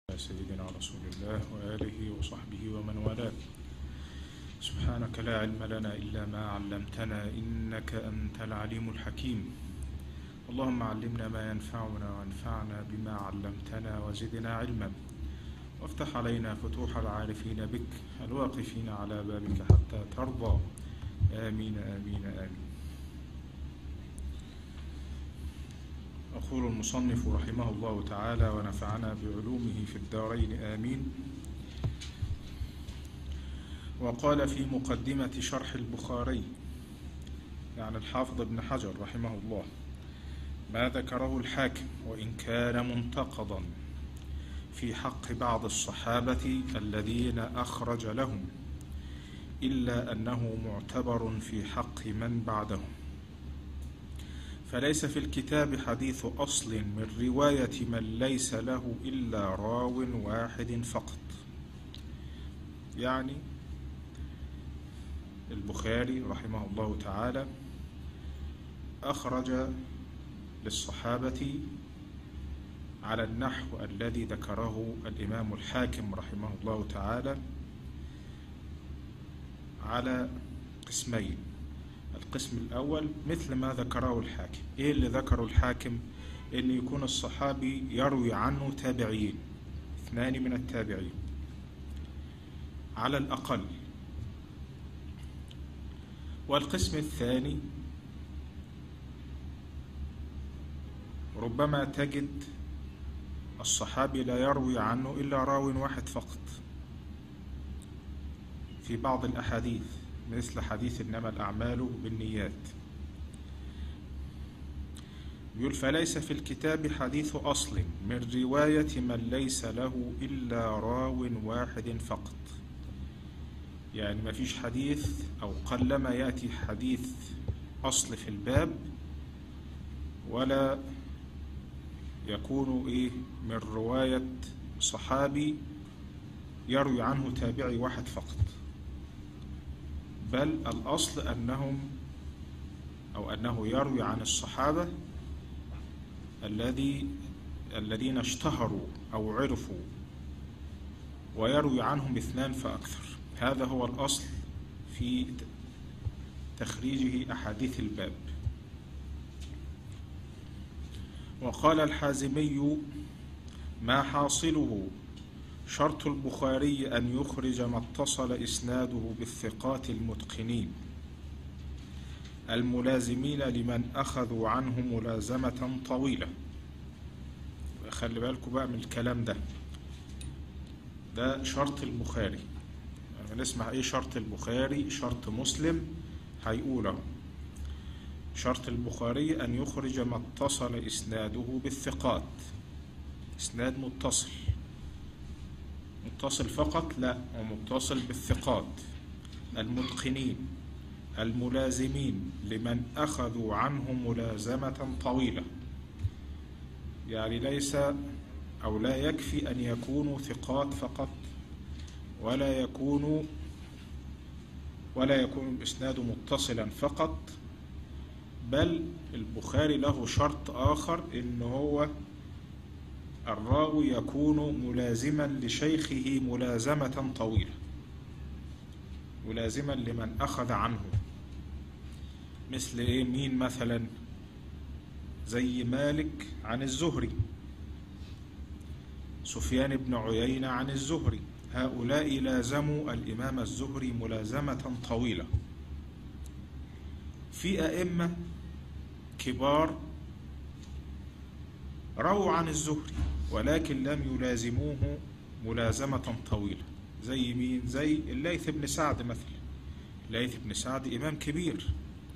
سيدنا رسول الله وآله وصحبه ومن والاه سبحانك لا علم لنا إلا ما علمتنا إنك أنت العليم الحكيم اللهم علمنا ما ينفعنا وانفعنا بما علمتنا وزدنا علما وافتح علينا فتوح العارفين بك الواقفين على بابك حتى ترضى آمين آمين آمين يقول المصنف رحمه الله تعالى ونفعنا بعلومه في الدارين آمين وقال في مقدمة شرح البخاري يعني الحافظ ابن حجر رحمه الله ما ذكره الحاكم وإن كان منتقضا في حق بعض الصحابة الذين أخرج لهم إلا أنه معتبر في حق من بعدهم فليس في الكتاب حديث أصل من رواية من ليس له إلا راو واحد فقط يعني البخاري رحمه الله تعالى أخرج للصحابة على النحو الذي ذكره الإمام الحاكم رحمه الله تعالى على قسمين القسم الأول مثل ما ذكره الحاكم إيه اللي ذكره الحاكم إن يكون الصحابي يروي عنه تابعين اثنان من التابعين على الأقل والقسم الثاني ربما تجد الصحابي لا يروي عنه إلا راو واحد فقط في بعض الأحاديث مثل حديث إنما الأعمال بالنيات يقول فليس في الكتاب حديث أصل من رواية من ليس له إلا راو واحد فقط يعني ما فيش حديث أو قلما يأتي حديث أصل في الباب ولا يكون إيه من رواية صحابي يروي عنه تابعي واحد فقط بل الأصل أنهم أو أنه يروي عن الصحابة الذي الذين اشتهروا أو عرفوا ويروي عنهم اثنان فأكثر هذا هو الأصل في تخريجه أحاديث الباب وقال الحازمي ما حاصله شرط البخاري أن يخرج ما اتصل إسناده بالثقات المتقنين الملازمين لمن أخذوا عنه ملازمة طويلة خلي بالكم بقى من الكلام ده ده شرط البخاري يعني نسمع ايه شرط البخاري شرط مسلم هيقوله شرط البخاري أن يخرج ما اتصل إسناده بالثقات إسناد متصل متصل فقط لا ومتصل بالثقات المتقنين الملازمين لمن أخذوا عنه ملازمة طويلة يعني ليس أو لا يكفي أن يكونوا ثقات فقط ولا يكون ولا يكون الإسناد متصلا فقط بل البخاري له شرط آخر إن هو الراوي يكون ملازما لشيخه ملازمة طويلة ملازما لمن أخذ عنه مثل إيه مين مثلا زي مالك عن الزهري سفيان بن عيينة عن الزهري هؤلاء لازموا الإمام الزهري ملازمة طويلة في أئمة كبار رووا عن الزهري ولكن لم يلازموه ملازمة طويلة زي مين؟ زي الليث بن سعد مثلا الليث بن سعد إمام كبير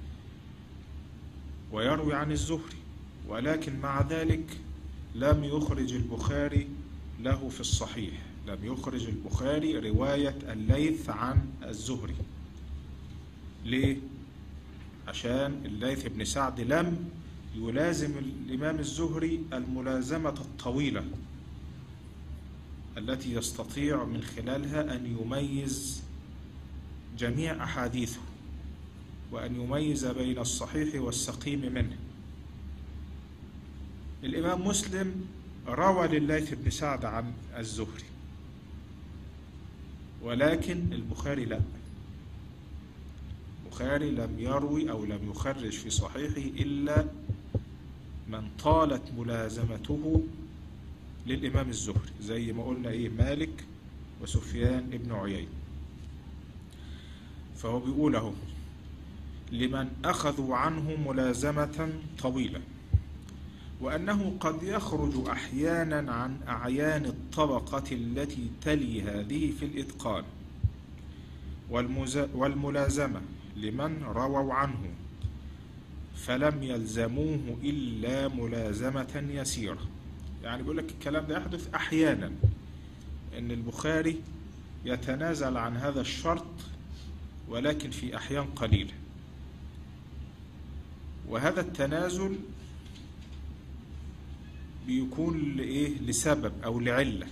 ويروي عن الزهري ولكن مع ذلك لم يخرج البخاري له في الصحيح لم يخرج البخاري رواية الليث عن الزهري ليه؟ عشان الليث بن سعد لم يلازم الإمام الزهري الملازمة الطويلة التي يستطيع من خلالها أن يميز جميع أحاديثه وأن يميز بين الصحيح والسقيم منه الإمام مسلم روى لليث بن سعد عن الزهري ولكن البخاري لا البخاري لم يروي أو لم يخرج في صحيحه إلا من طالت ملازمته للإمام الزهري زي ما قلنا إيه مالك وسفيان ابن عيين فهو بيقول اهو لمن أخذوا عنه ملازمة طويلة وأنه قد يخرج أحيانا عن أعيان الطبقة التي تلي هذه في الإتقان والملازمة لمن رووا عنه فلم يلزموه إلا ملازمة يسيرة يعني بيقول لك الكلام ده يحدث أحيانا أن البخاري يتنازل عن هذا الشرط ولكن في أحيان قليلة وهذا التنازل بيكون لإيه لسبب أو لعلة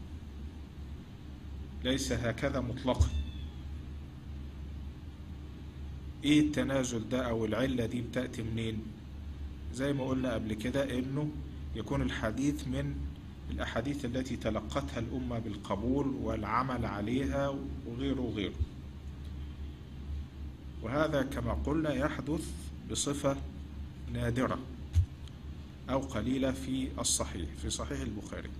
ليس هكذا مطلقا ايه التنازل ده او العلة دي بتأتي منين زي ما قلنا قبل كده انه يكون الحديث من الاحاديث التي تلقتها الامة بالقبول والعمل عليها وغيره وغيره وهذا كما قلنا يحدث بصفة نادرة أو قليلة في الصحيح في صحيح البخاري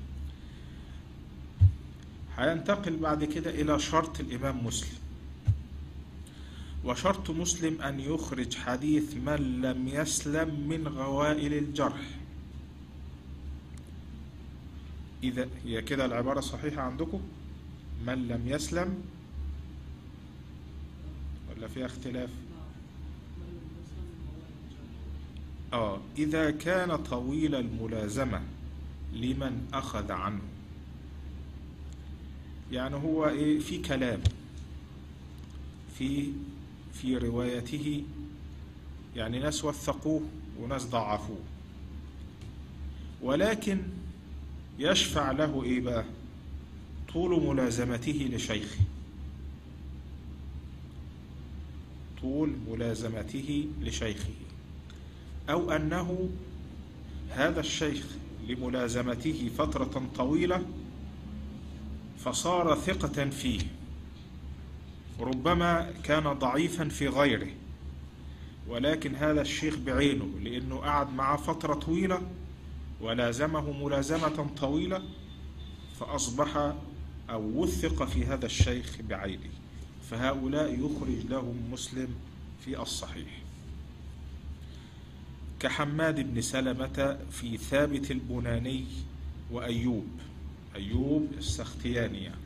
هينتقل بعد كده إلى شرط الإمام مسلم وشرط مسلم أن يخرج حديث من لم يسلم من غوائل الجرح إذا هي كده العبارة صحيحة عندكم من لم يسلم ولا فيها اختلاف آه إذا كان طويل الملازمة لمن أخذ عنه يعني هو إيه في كلام في في روايته يعني ناس وثقوه وناس ضعفوه ولكن يشفع له إيه بقى طول ملازمته لشيخه طول ملازمته لشيخه أو أنه هذا الشيخ لملازمته فترة طويلة فصار ثقة فيه ربما كان ضعيفا في غيره ولكن هذا الشيخ بعينه لأنه قعد معه فترة طويلة ولازمه ملازمة طويلة فأصبح أو وثق في هذا الشيخ بعينه فهؤلاء يخرج لهم مسلم في الصحيح كحماد بن سلمة في ثابت البناني وأيوب أيوب السختياني يعني.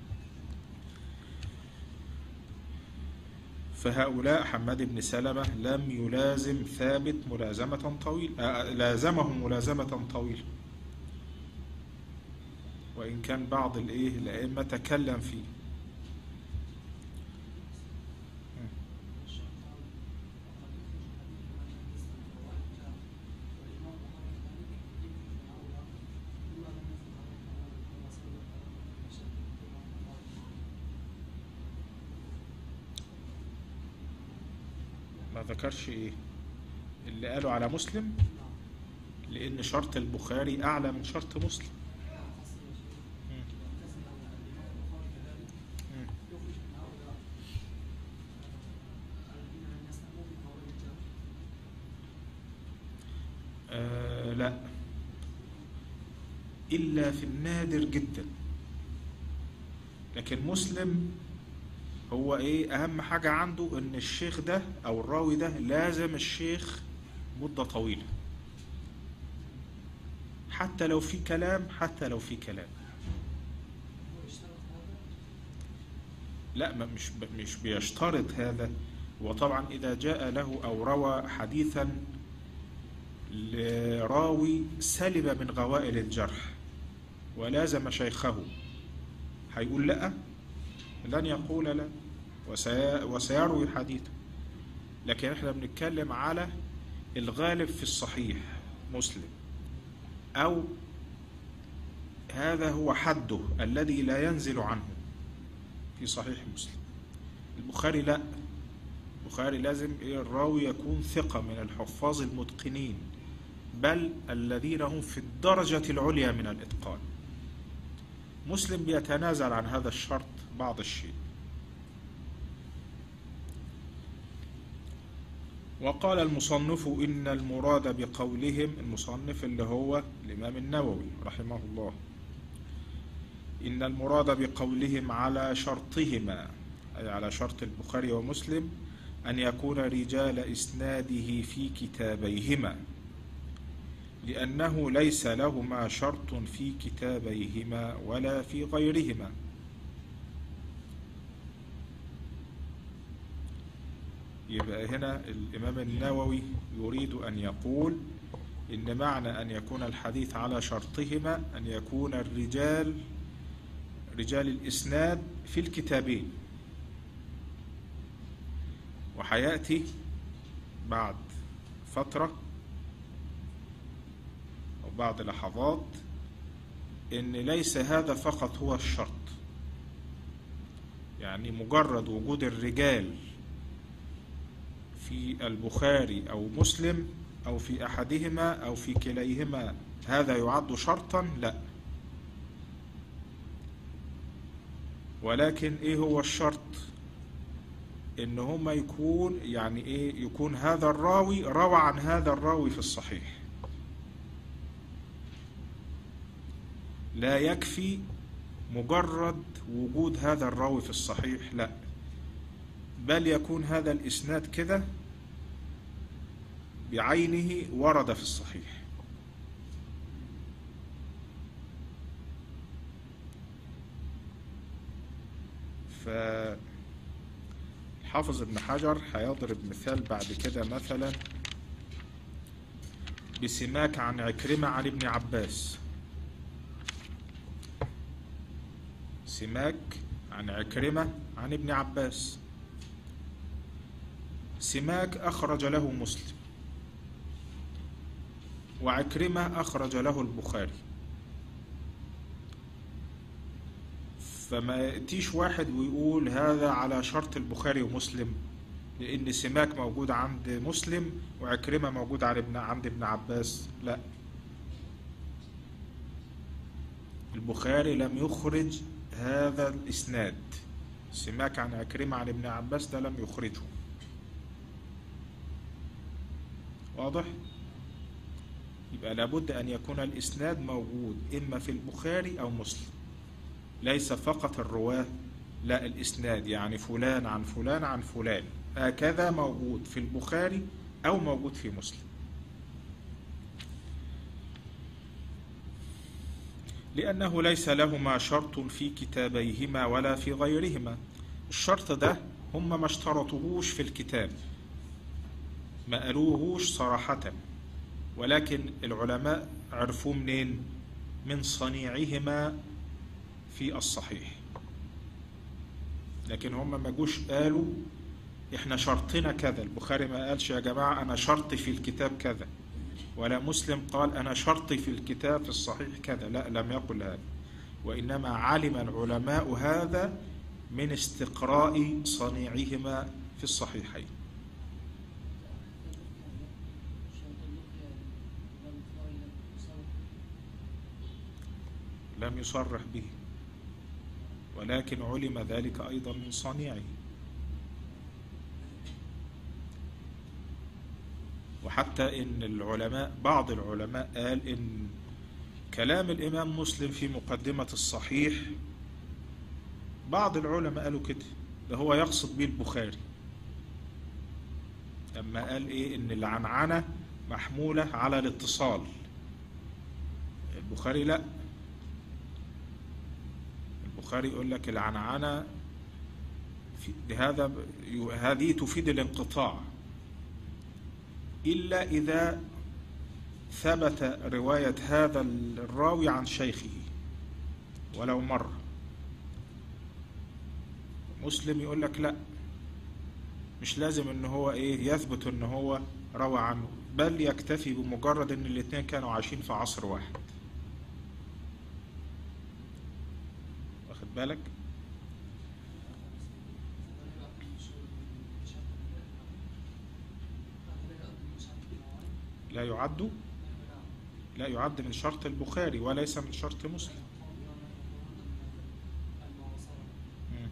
فهؤلاء حماد بن سلمة لم يلازم ثابت ملازمة طويلة لازمه ملازمة طويلة وإن كان بعض الإيه الأئمة تكلم فيه ما ذكرش ايه اللي قالوا على مسلم لان شرط البخاري اعلى من شرط مسلم آه لا إلا في النادر جدا لكن مسلم هو ايه اهم حاجة عنده ان الشيخ ده او الراوي ده لازم الشيخ مدة طويلة حتى لو في كلام حتى لو في كلام لا مش مش بيشترط هذا وطبعا اذا جاء له او روى حديثا لراوي سلب من غوائل الجرح ولازم شيخه هيقول لا لن يقول لا وسيروي حديثه لكن احنا بنتكلم على الغالب في الصحيح مسلم او هذا هو حده الذي لا ينزل عنه في صحيح مسلم البخاري لا البخاري لازم الراوي يكون ثقة من الحفاظ المتقنين بل الذين هم في الدرجة العليا من الإتقان مسلم بيتنازل عن هذا الشرط بعض الشيء وقال المصنف إن المراد بقولهم المصنف اللي هو الإمام النووي رحمه الله إن المراد بقولهم على شرطهما أي على شرط البخاري ومسلم أن يكون رجال إسناده في كتابيهما لأنه ليس لهما شرط في كتابيهما ولا في غيرهما يبقى هنا الإمام النووي يريد أن يقول إن معنى أن يكون الحديث على شرطهما أن يكون الرجال رجال الإسناد في الكتابين وحياتي بعد فترة أو بعد لحظات إن ليس هذا فقط هو الشرط يعني مجرد وجود الرجال في البخاري أو مسلم أو في أحدهما أو في كليهما هذا يعد شرطا لا ولكن ايه هو الشرط ان هما يكون يعني ايه يكون هذا الراوي روى عن هذا الراوي في الصحيح لا يكفي مجرد وجود هذا الراوي في الصحيح لا بل يكون هذا الاسناد كده بعينه ورد في الصحيح فالحافظ ابن حجر هيضرب مثال بعد كده مثلا بسماك عن عكرمة عن ابن عباس سماك عن عكرمة عن ابن عباس سماك أخرج له مسلم وعكرمة أخرج له البخاري فما يأتيش واحد ويقول هذا على شرط البخاري ومسلم لأن سماك موجود عند مسلم وعكرمة موجود عند ابن عند ابن عباس لا البخاري لم يخرج هذا الإسناد سماك عن عكرمة عن ابن عباس ده لم يخرجه واضح؟ يبقى لابد أن يكون الإسناد موجود إما في البخاري أو مسلم ليس فقط الرواة لا الإسناد يعني فلان عن فلان عن فلان هكذا موجود في البخاري أو موجود في مسلم لأنه ليس لهما شرط في كتابيهما ولا في غيرهما الشرط ده هم ما اشترطوهوش في الكتاب ما قالوهوش صراحة ولكن العلماء عرفوه منين من صنيعهما في الصحيح لكن هم ما جوش قالوا احنا شرطنا كذا البخاري ما قالش يا جماعة انا شرطي في الكتاب كذا ولا مسلم قال انا شرطي في الكتاب في الصحيح كذا لا لم يقل هذا وانما علم العلماء هذا من استقراء صنيعهما في الصحيحين لم يصرح به ولكن علم ذلك أيضا من صنيعه وحتى إن العلماء بعض العلماء قال إن كلام الإمام مسلم في مقدمة الصحيح بعض العلماء قالوا كده ده هو يقصد به البخاري لما قال إيه إن العنعنة محمولة على الاتصال البخاري لا البخاري يقول لك العنعنة في هذا هذه تفيد الانقطاع إلا إذا ثبت رواية هذا الراوي عن شيخه ولو مرة مسلم يقول لك لا مش لازم ان هو ايه يثبت ان هو روى عنه بل يكتفي بمجرد ان الاثنين كانوا عايشين في عصر واحد واخد بالك لا يعد لا يعد من شرط البخاري وليس من شرط مسلم مم.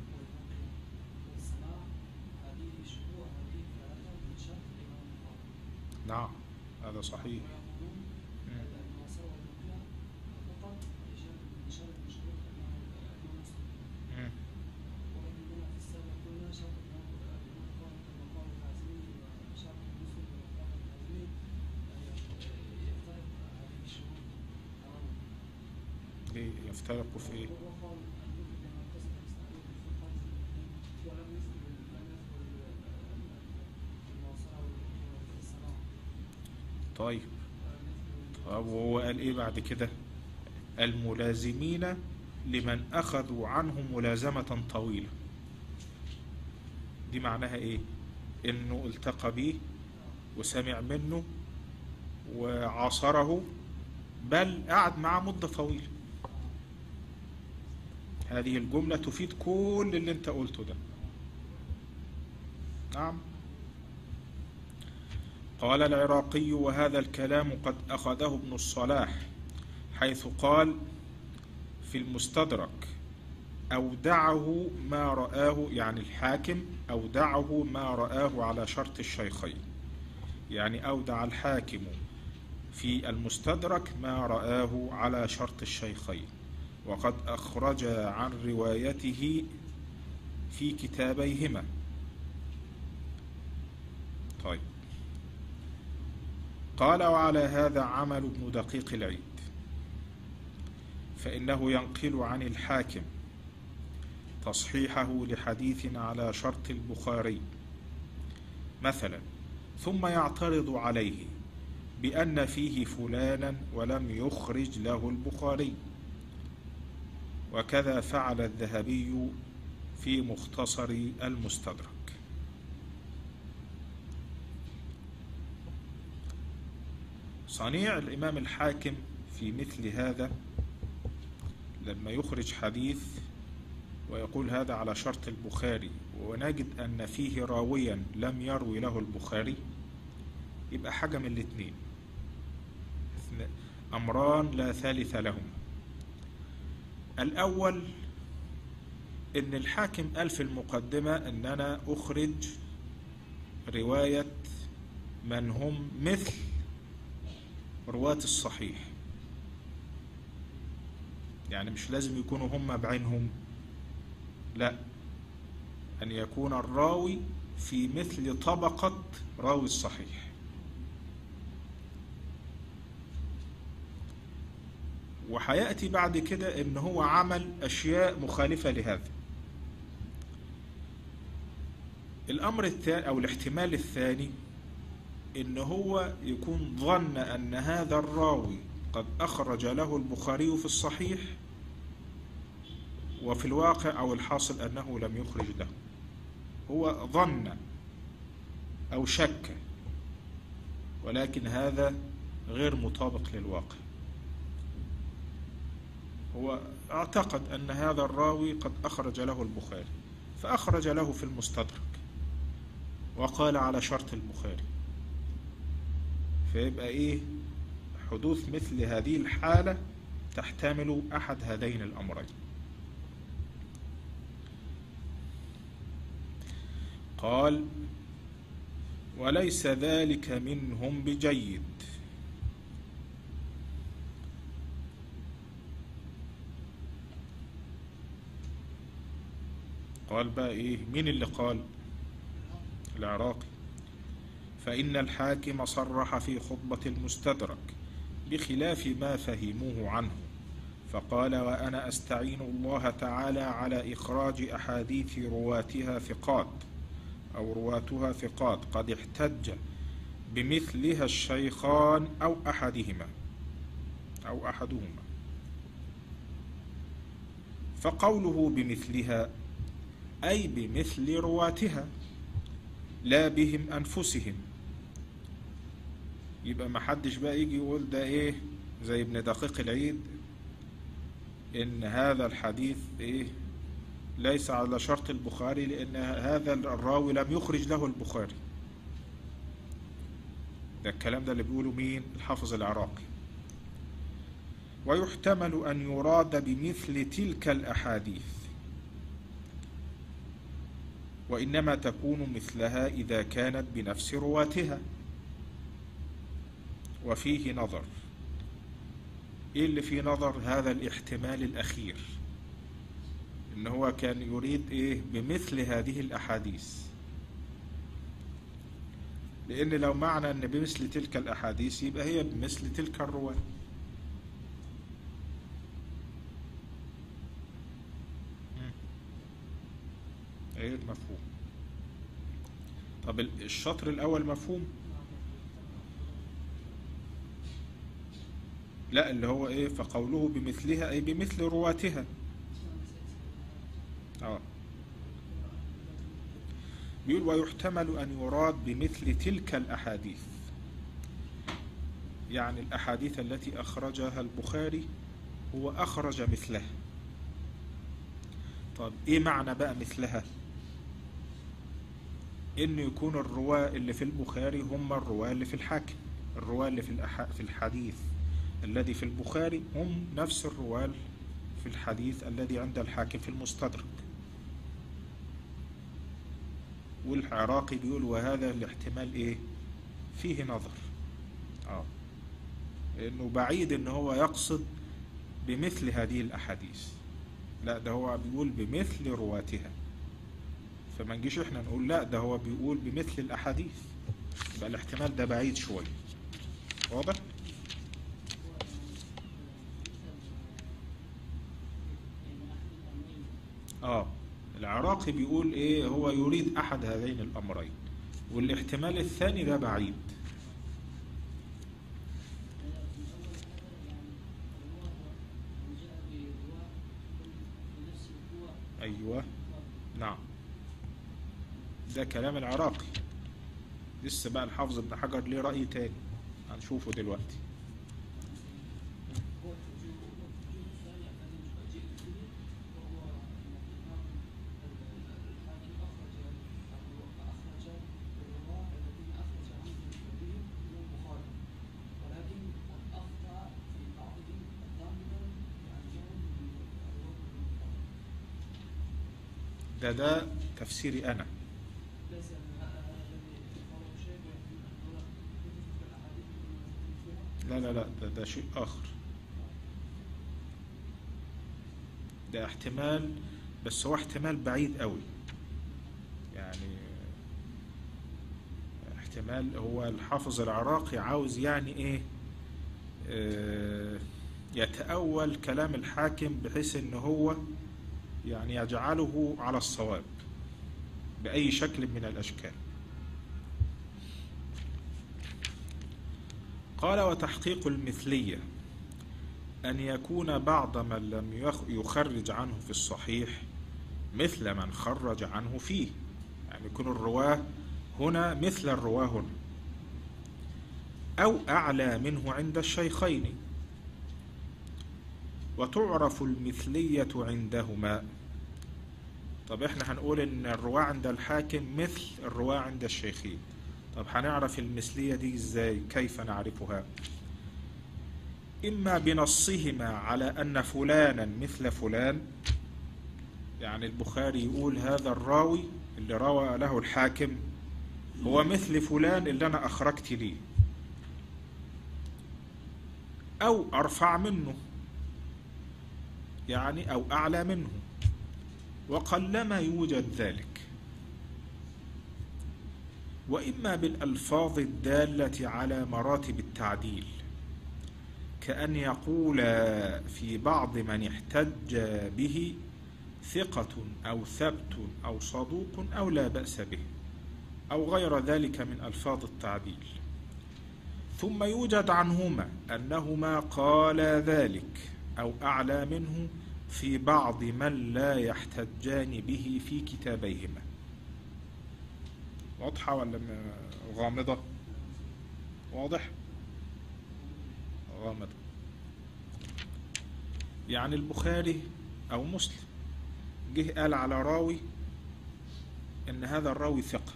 نعم هذا صحيح مم. مم. ليه يفترقوا في ايه طيب طب وهو قال ايه بعد كده الملازمين لمن اخذوا عنه ملازمة طويلة دي معناها ايه انه التقى بيه وسمع منه وعاصره بل قعد معاه مدة طويلة هذه الجملة تفيد كل اللي انت قلته ده نعم قال العراقي وهذا الكلام قد أخذه ابن الصلاح حيث قال في المستدرك أودعه ما رآه يعني الحاكم أودعه ما رآه على شرط الشيخين يعني أودع الحاكم في المستدرك ما رآه على شرط الشيخين وقد أخرج عن روايته في كتابيهما طيب قال وعلى هذا عمل ابن دقيق العيد فإنه ينقل عن الحاكم تصحيحه لحديث على شرط البخاري مثلا ثم يعترض عليه بأن فيه فلانا ولم يخرج له البخاري وكذا فعل الذهبي في مختصر المستدرك صنيع الإمام الحاكم في مثل هذا لما يخرج حديث ويقول هذا على شرط البخاري ونجد أن فيه راويا لم يروي له البخاري يبقى حاجة من الاثنين أمران لا ثالث لهم الأول إن الحاكم قال في المقدمة إن أنا أخرج رواية من هم مثل رواة الصحيح يعني مش لازم يكونوا هم بعينهم لا أن يكون الراوي في مثل طبقة راوي الصحيح وهيأتي بعد كده ان هو عمل اشياء مخالفة لهذا الامر الثاني او الاحتمال الثاني ان هو يكون ظن ان هذا الراوي قد اخرج له البخاري في الصحيح وفي الواقع او الحاصل انه لم يخرج له هو ظن او شك ولكن هذا غير مطابق للواقع هو اعتقد أن هذا الراوي قد أخرج له البخاري فأخرج له في المستدرك وقال على شرط البخاري فيبقى إيه حدوث مثل هذه الحالة تحتمل أحد هذين الأمرين قال وليس ذلك منهم بجيد قال بقى ايه مين اللي قال العراقي فإن الحاكم صرح في خطبة المستدرك بخلاف ما فهموه عنه فقال وأنا أستعين الله تعالى على إخراج أحاديث رواتها ثقات أو رواتها ثقات قد احتج بمثلها الشيخان أو أحدهما أو أحدهما فقوله بمثلها أي بمثل رواتها لا بهم أنفسهم يبقى ما حدش بقى يجي يقول ده ايه زي ابن دقيق العيد ان هذا الحديث ايه ليس على شرط البخاري لان هذا الراوي لم يخرج له البخاري ده الكلام ده اللي بيقوله مين الحافظ العراقي ويحتمل أن يراد بمثل تلك الأحاديث وإنما تكون مثلها إذا كانت بنفس رواتها وفيه نظر إيه اللي فيه نظر هذا الاحتمال الأخير إن هو كان يريد إيه بمثل هذه الأحاديث لأن لو معنى أن بمثل تلك الأحاديث يبقى هي بمثل تلك الرواة ايه المفهوم طب الشطر الاول مفهوم لا اللي هو ايه فقوله بمثلها اي بمثل رواتها اه بيقول ويحتمل ان يراد بمثل تلك الاحاديث يعني الاحاديث التي اخرجها البخاري هو اخرج مثلها طب ايه معنى بقى مثلها ان يكون الرواة اللي في البخاري هم الرواة اللي في الحاكم الرواة اللي في, الأح... في الحديث الذي في البخاري هم نفس الرواة في الحديث الذي عند الحاكم في المستدرك والعراقي بيقول وهذا الاحتمال ايه فيه نظر اه انه بعيد ان هو يقصد بمثل هذه الاحاديث لا ده هو بيقول بمثل رواتها فما نجيش احنا نقول لا ده هو بيقول بمثل الاحاديث يبقى الاحتمال ده بعيد شويه واضح اه العراقي بيقول ايه هو يريد احد هذين الامرين والاحتمال الثاني ده بعيد ايوه نعم ده كلام العراقي لسه بقى الحافظ ابن حجر ليه رأي تاني هنشوفه دلوقتي ده ده تفسيري أنا لا لا لا ده, ده شيء آخر ده احتمال بس هو احتمال بعيد قوي يعني احتمال هو الحافظ العراقي عاوز يعني ايه اه يتأول كلام الحاكم بحيث ان هو يعني يجعله على الصواب بأي شكل من الأشكال قال وتحقيق المثلية أن يكون بعض من لم يخرج عنه في الصحيح مثل من خرج عنه فيه يعني يكون الرواه هنا مثل الرواه هنا أو أعلى منه عند الشيخين وتعرف المثلية عندهما طب احنا هنقول ان الرواة عند الحاكم مثل الرواة عند الشيخين طب هنعرف المثلية دي ازاي كيف نعرفها اما بنصهما على ان فلانا مثل فلان يعني البخاري يقول هذا الراوي اللي روى له الحاكم هو مثل فلان اللي انا اخرجت ليه او ارفع منه يعني او اعلى منه وقلما يوجد ذلك واما بالالفاظ الداله على مراتب التعديل كان يقول في بعض من احتج به ثقه او ثبت او صدوق او لا باس به او غير ذلك من الفاظ التعديل ثم يوجد عنهما انهما قالا ذلك او اعلى منه في بعض من لا يحتجان به في كتابيهما واضحة ولا غامضة واضح غامضة يعني البخاري او مسلم جه قال على راوي ان هذا الراوي ثقة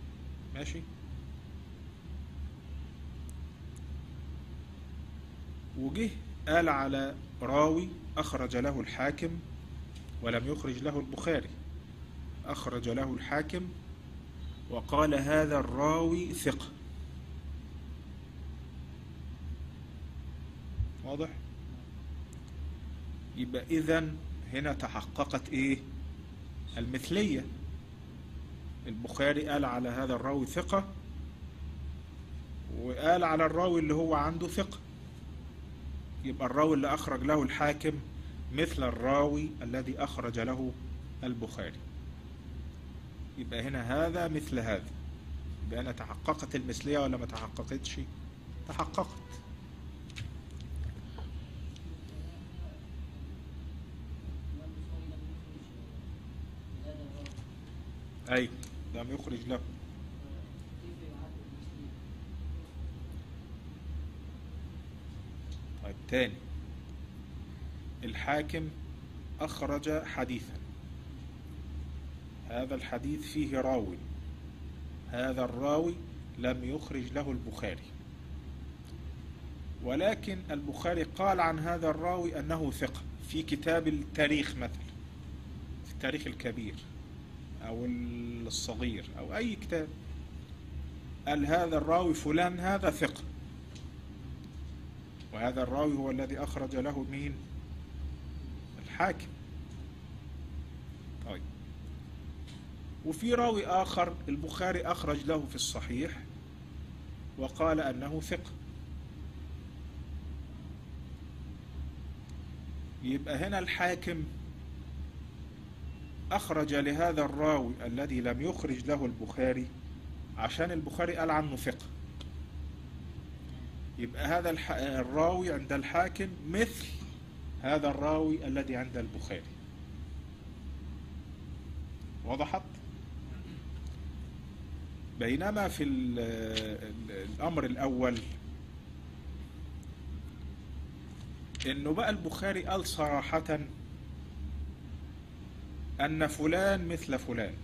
ماشي وجه قال على راوي أخرج له الحاكم ولم يخرج له البخاري أخرج له الحاكم وقال هذا الراوي ثقة واضح يبقى إذن هنا تحققت إيه المثلية البخاري قال على هذا الراوي ثقة وقال على الراوي اللي هو عنده ثقة يبقى الراوي اللي أخرج له الحاكم مثل الراوي الذي أخرج له البخاري يبقى هنا هذا مثل هذا يبقى أنا تحققت المثلية ولا ما تحققتش تحققت أي لم يخرج له طيب تاني الحاكم أخرج حديثا هذا الحديث فيه راوي هذا الراوي لم يخرج له البخاري ولكن البخاري قال عن هذا الراوي أنه ثقة في كتاب التاريخ مثلا في التاريخ الكبير أو الصغير أو أي كتاب قال هذا الراوي فلان هذا ثقة وهذا الراوي هو الذي أخرج له مين الحاكم طيب وفي راوي آخر البخاري أخرج له في الصحيح وقال أنه ثقة يبقى هنا الحاكم أخرج لهذا الراوي الذي لم يخرج له البخاري عشان البخاري قال عنه ثقة يبقى هذا الح... الراوي عند الحاكم مثل هذا الراوي الذي عند البخاري وضحت بينما في ال... الأمر الأول إنه بقى البخاري قال صراحة أن فلان مثل فلان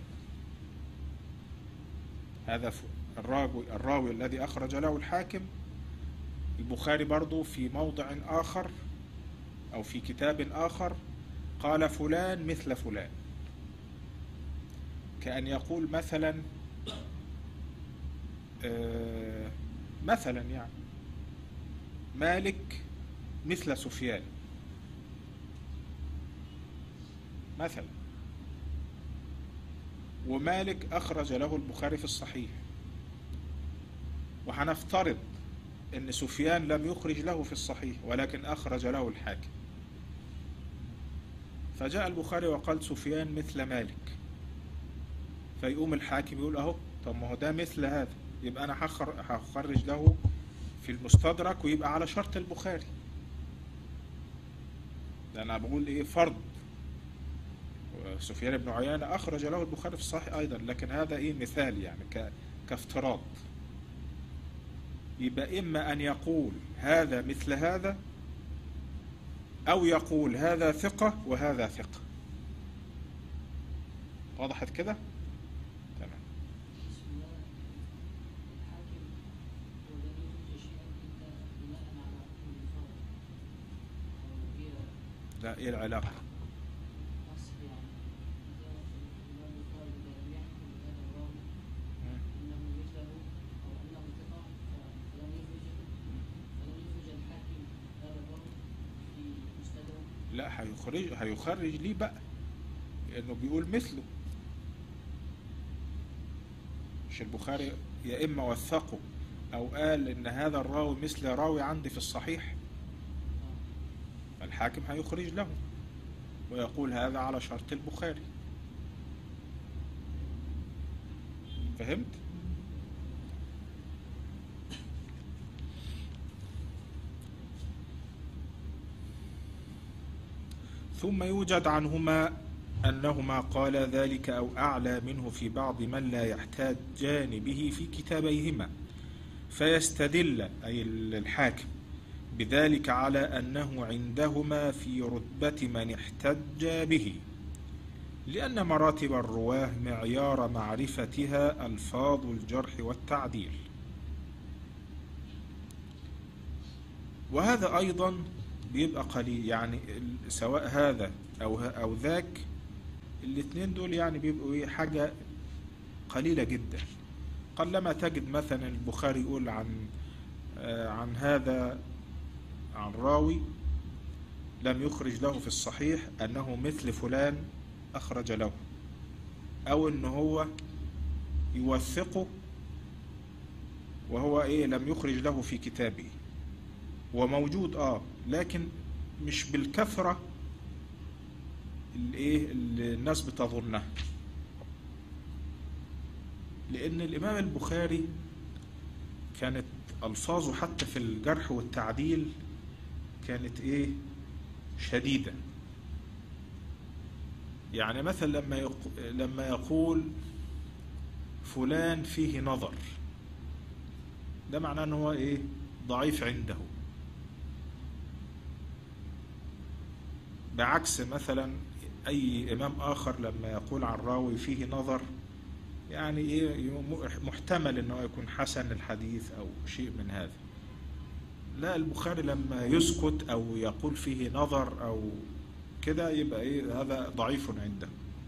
هذا الراوي, الراوي الذي أخرج له الحاكم البخاري برضو في موضع آخر أو في كتاب آخر قال فلان مثل فلان كأن يقول مثلا مثلا يعني مالك مثل سفيان مثلا ومالك أخرج له البخاري في الصحيح وهنفترض أن سفيان لم يخرج له في الصحيح ولكن أخرج له الحاكم فجاء البخاري وقال سفيان مثل مالك فيقوم الحاكم يقول أهو طب ما هو ده مثل هذا يبقى أنا هخرج له في المستدرك ويبقى على شرط البخاري لأن أنا بقول إيه فرض سفيان بن عيانة أخرج له البخاري في الصحيح أيضا لكن هذا إيه مثال يعني كافتراض يبقى إما أن يقول هذا مثل هذا أو يقول هذا ثقة وهذا ثقة وضحت كده تمام لا ايه العلاقة لا هيخرج هيخرج ليه بقى لانه بيقول مثله مش البخاري يا اما وثقه او قال ان هذا الراوي مثل راوي عندي في الصحيح فالحاكم هيخرج له ويقول هذا على شرط البخاري فهمت ثم يوجد عنهما أنهما قال ذلك أو أعلى منه في بعض من لا يحتاجان به في كتابيهما فيستدل أي الحاكم بذلك على أنه عندهما في رتبة من احتج به لأن مراتب الرواه معيار معرفتها ألفاظ الجرح والتعديل وهذا أيضا بيبقى قليل يعني ال- سواء هذا أو ه- أو ذاك الاتنين دول يعني بيبقوا إيه حاجة قليلة جدا قلما تجد مثلا البخاري يقول عن آه، عن هذا عن راوي لم يخرج له في الصحيح أنه مثل فلان أخرج له أو أن هو يوثقه وهو إيه لم يخرج له في كتابه وموجود آه لكن مش بالكثرة الإيه اللي الناس بتظنها لأن الإمام البخاري كانت ألفاظه حتى في الجرح والتعديل كانت إيه شديدة يعني مثلا لما يق... لما يقول فلان فيه نظر ده معناه ان هو ايه ضعيف عنده بعكس مثلا اي امام اخر لما يقول عن راوي فيه نظر يعني ايه محتمل انه يكون حسن الحديث او شيء من هذا لا البخاري لما يسكت او يقول فيه نظر او كده يبقى ايه هذا ضعيف عنده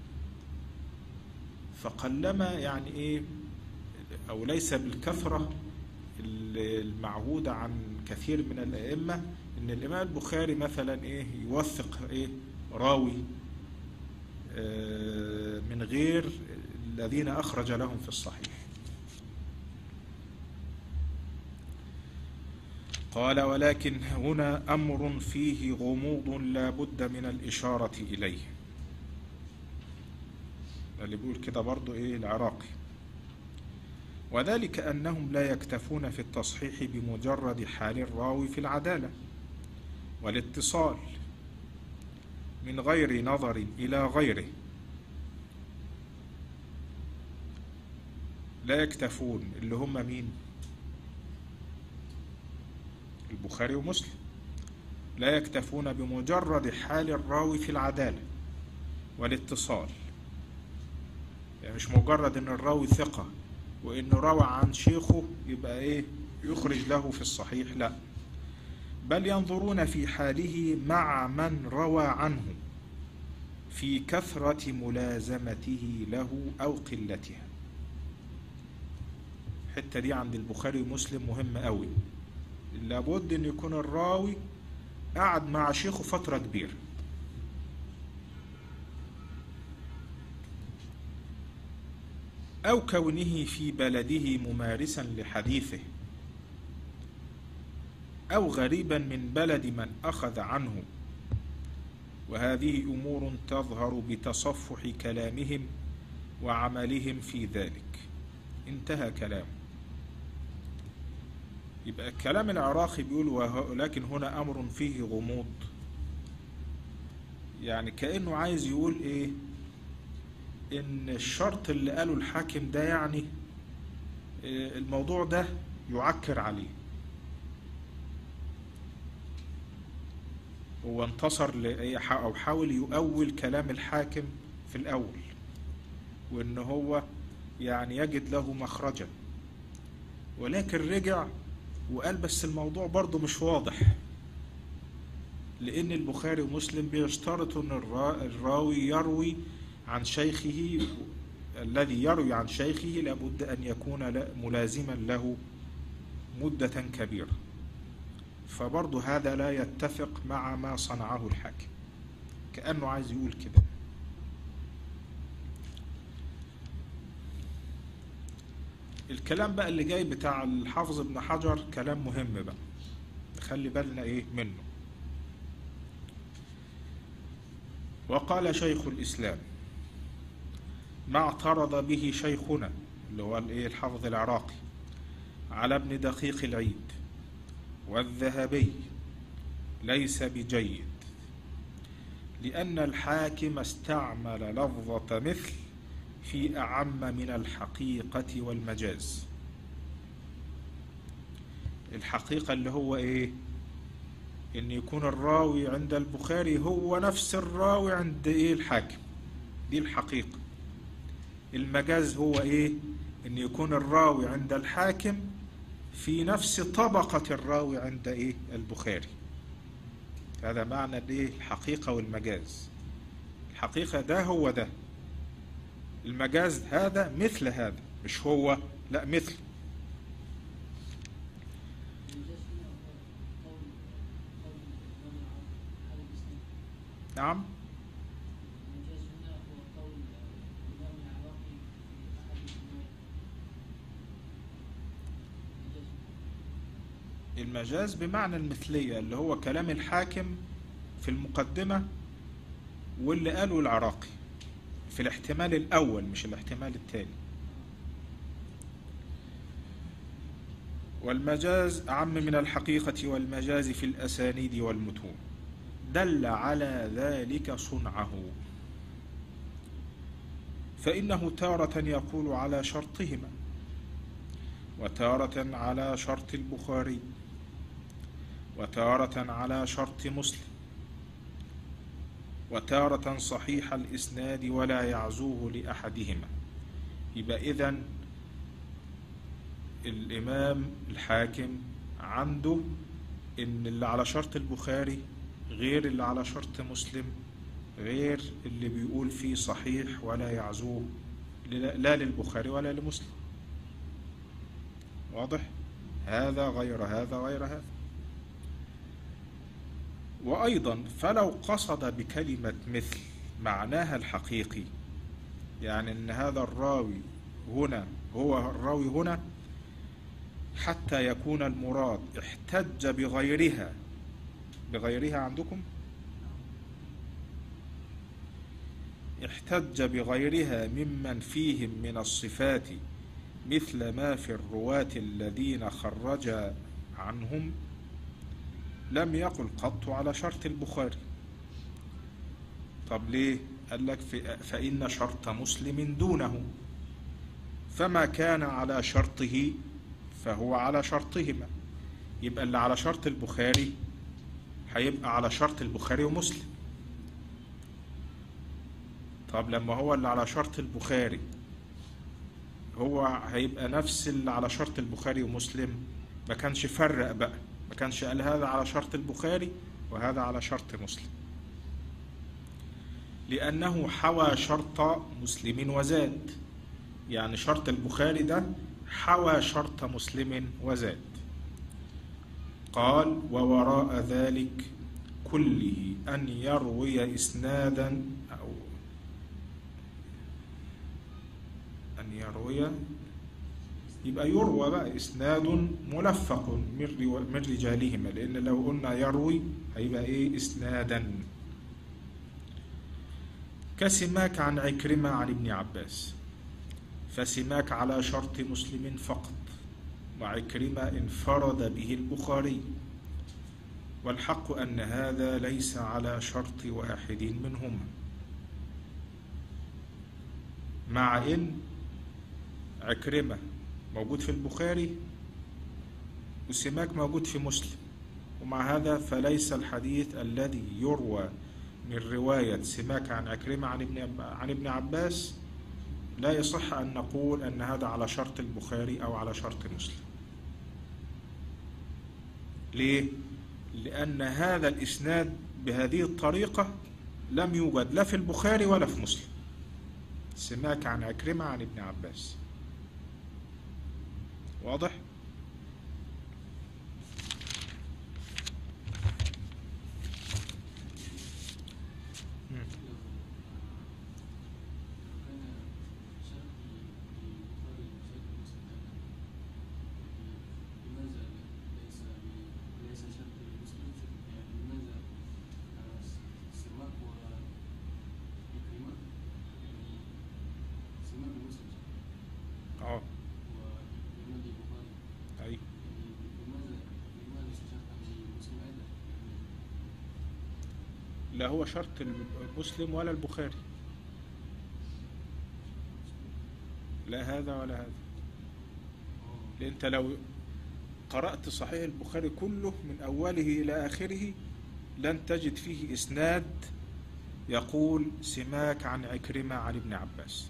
فقلما يعني ايه او ليس بالكثرة المعهودة عن كثير من الائمة ان الامام البخاري مثلا ايه يوثق ايه راوي آه من غير الذين اخرج لهم في الصحيح قال ولكن هنا أمر فيه غموض لا بد من الإشارة إليه اللي بيقول كده برضو إيه العراقي وذلك أنهم لا يكتفون في التصحيح بمجرد حال الراوي في العدالة والاتصال من غير نظر إلى غيره لا يكتفون اللي هم مين البخاري ومسلم لا يكتفون بمجرد حال الراوي في العدالة والاتصال يعني مش مجرد ان الراوي ثقة وانه روى عن شيخه يبقى ايه يخرج له في الصحيح لا بل ينظرون في حاله مع من روى عنه في كثرة ملازمته له أو قلتها الحتة دي عند البخاري ومسلم مهمة قوي لابد ان يكون الراوي قعد مع شيخه فترة كبيرة او كونه في بلده ممارسا لحديثه او غريبا من بلد من اخذ عنه وهذه امور تظهر بتصفح كلامهم وعملهم في ذلك انتهى كلامه يبقى الكلام العراقي بيقول ولكن هنا أمر فيه غموض يعني كأنه عايز يقول إيه إن الشرط اللي قاله الحاكم ده يعني إيه الموضوع ده يعكر عليه هو انتصر أو حاول يؤول كلام الحاكم في الأول وإن هو يعني يجد له مخرجا ولكن رجع وقال بس الموضوع برضه مش واضح لأن البخاري ومسلم بيشترطوا أن الراوي يروي عن شيخه الذي يروي عن شيخه لابد أن يكون ملازما له مدة كبيرة فبرضه هذا لا يتفق مع ما صنعه الحاكم كأنه عايز يقول كده الكلام بقى اللي جاي بتاع الحافظ ابن حجر كلام مهم بقى خلي بالنا ايه منه وقال شيخ الاسلام ما اعترض به شيخنا اللي هو الايه الحافظ العراقي على ابن دقيق العيد والذهبي ليس بجيد لأن الحاكم استعمل لفظة مثل في أعم من الحقيقة والمجاز الحقيقة اللي هو إيه إن يكون الراوي عند البخاري هو نفس الراوي عند إيه الحاكم دي الحقيقة المجاز هو إيه إن يكون الراوي عند الحاكم في نفس طبقة الراوي عند إيه البخاري هذا معنى الإيه الحقيقة والمجاز الحقيقة ده هو ده المجاز هذا مثل هذا مش هو لا مثل نعم المجاز بمعنى المثلية اللي هو كلام الحاكم في المقدمة واللي قاله العراقي في الاحتمال الأول مش الاحتمال الثاني والمجاز أعم من الحقيقة والمجاز في الأسانيد والمتون دل على ذلك صنعه فإنه تارة يقول على شرطهما وتارة على شرط البخاري وتارة على شرط مسلم وتارة صحيح الإسناد ولا يعزوه لأحدهما يبقى إذن الإمام الحاكم عنده إن اللي على شرط البخاري غير اللي على شرط مسلم غير اللي بيقول فيه صحيح ولا يعزوه لا للبخاري ولا لمسلم واضح هذا غير هذا غير هذا وأيضا فلو قصد بكلمة مثل معناها الحقيقي يعني أن هذا الراوي هنا هو الراوي هنا حتى يكون المراد احتج بغيرها بغيرها عندكم احتج بغيرها ممن فيهم من الصفات مثل ما في الرواة الذين خرج عنهم لم يقل قط على شرط البخاري طب ليه قال لك فإن شرط مسلم دونه فما كان على شرطه فهو على شرطهما يبقى اللي على شرط البخاري هيبقى على شرط البخاري ومسلم طب لما هو اللي على شرط البخاري هو هيبقى نفس اللي على شرط البخاري ومسلم ما كانش فرق بقى ما كانش قال هذا على شرط البخاري وهذا على شرط مسلم لأنه حوى شرط مسلم وزاد يعني شرط البخاري ده حوى شرط مسلم وزاد قال ووراء ذلك كله أن يروي إسنادا أو أن يروي يبقى يروى بقى إسناد ملفق من من رجالهما لأن لو قلنا يروي هيبقى إيه إسنادا كسماك عن عكرمة عن ابن عباس فسماك على شرط مسلم فقط وعكرمة انفرد به البخاري والحق أن هذا ليس على شرط واحد منهما مع إن عكرمة موجود في البخاري وسماك موجود في مسلم ومع هذا فليس الحديث الذي يروى من رواية سماك عن عكرمة عن ابن عن ابن عباس لا يصح أن نقول أن هذا على شرط البخاري أو على شرط مسلم ليه؟ لأن هذا الإسناد بهذه الطريقة لم يوجد لا في البخاري ولا في مسلم سماك عن عكرمة عن ابن عباس واضح؟ اه اي لا هو شرط المسلم ولا البخاري لا هذا ولا هذا لأن انت لو قرأت صحيح البخاري كله من أوله إلى آخره لن تجد فيه إسناد يقول سماك عن عكرمة عن ابن عباس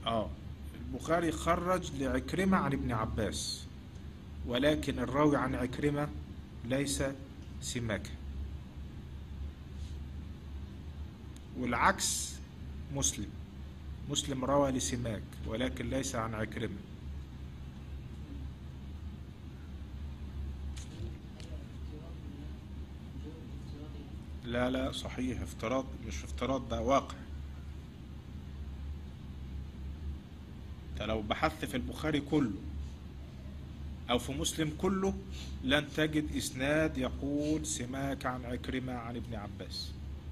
اه البخاري خرج لعكرمة عن ابن عباس ولكن الراوي عن عكرمة ليس سماكة والعكس مسلم مسلم روى لسماك ولكن ليس عن عكرمة لا لا صحيح افتراض مش افتراض ده واقع انت لو بحثت في البخاري كله او في مسلم كله لن تجد اسناد يقول سماك عن عكرمة عن ابن عباس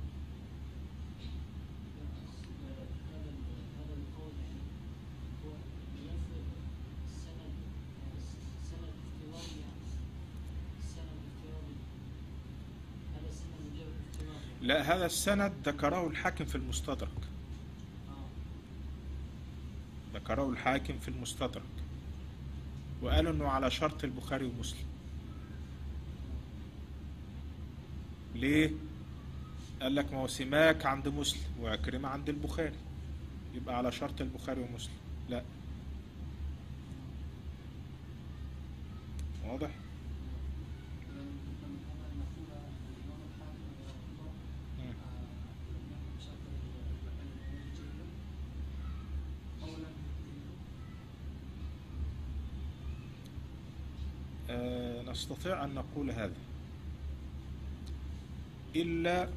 هذا القول هو ينفذ السند السند افتراضي يعني السند افتراضي هذا السند مجرد افتراضي لا هذا السند ذكره الحاكم في المستدرك اه ذكره الحاكم في المستدرك وقالوا انه على شرط البخاري ومسلم ليه قال لك ما هو سماك عند مسلم وعكرمة عند البخاري يبقى على شرط البخاري ومسلم لا واضح مم. آه، نستطيع أن نقول هذا إلا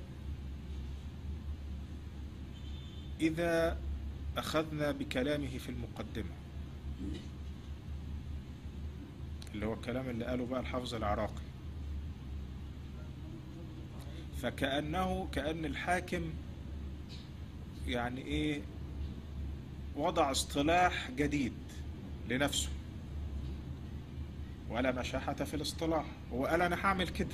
إذا أخذنا بكلامه في المقدمة اللي هو الكلام اللي قاله بقى الحافظ العراقي فكأنه كأن الحاكم يعني إيه وضع اصطلاح جديد لنفسه ولا مشاحة في الاصطلاح هو قال أنا هعمل كده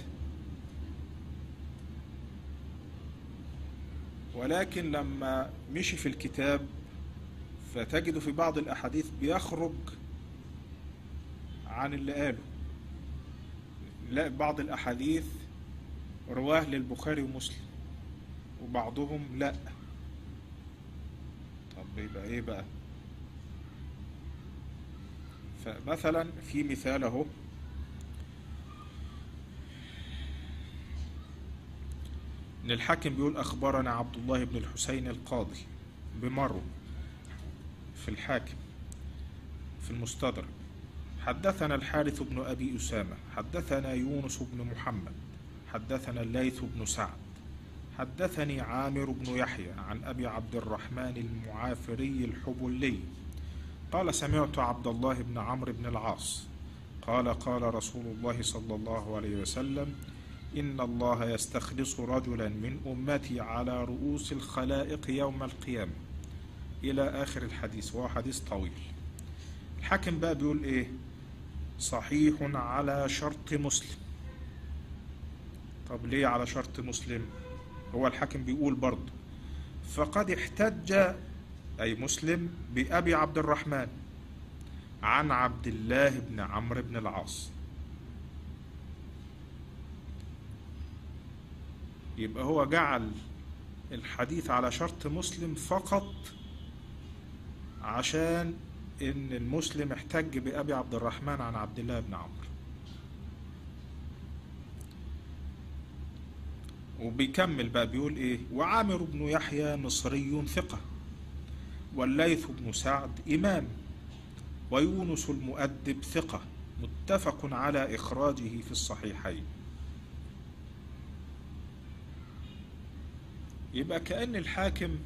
ولكن لما مشي في الكتاب فتجد في بعض الأحاديث بيخرج عن اللي قاله لا بعض الأحاديث رواه للبخاري ومسلم وبعضهم لا طب يبقى ايه بقى فمثلا في مثال اهو ان الحاكم بيقول اخبرنا عبد الله بن الحسين القاضي بمرو في الحاكم في المستدرك حدثنا الحارث بن ابي اسامه حدثنا يونس بن محمد حدثنا الليث بن سعد حدثني عامر بن يحيى عن ابي عبد الرحمن المعافري الحبلي قال سمعت عبد الله بن عمرو بن العاص قال قال رسول الله صلى الله عليه وسلم إن الله يستخلص رجلا من أمتي على رؤوس الخلائق يوم القيامة إلى آخر الحديث وهو حديث طويل الحاكم بقى بيقول إيه صحيح على شرط مسلم طب ليه على شرط مسلم هو الحاكم بيقول برضه فقد احتج أي مسلم بأبي عبد الرحمن عن عبد الله بن عمرو بن العاص يبقى هو جعل الحديث على شرط مسلم فقط عشان ان المسلم احتج بأبي عبد الرحمن عن عبد الله بن عمرو وبيكمل بقى بيقول ايه وعامر بن يحيى مصري ثقة والليث بن سعد إمام ويونس المؤدب ثقة متفق على إخراجه في الصحيحين يبقى كأن الحاكم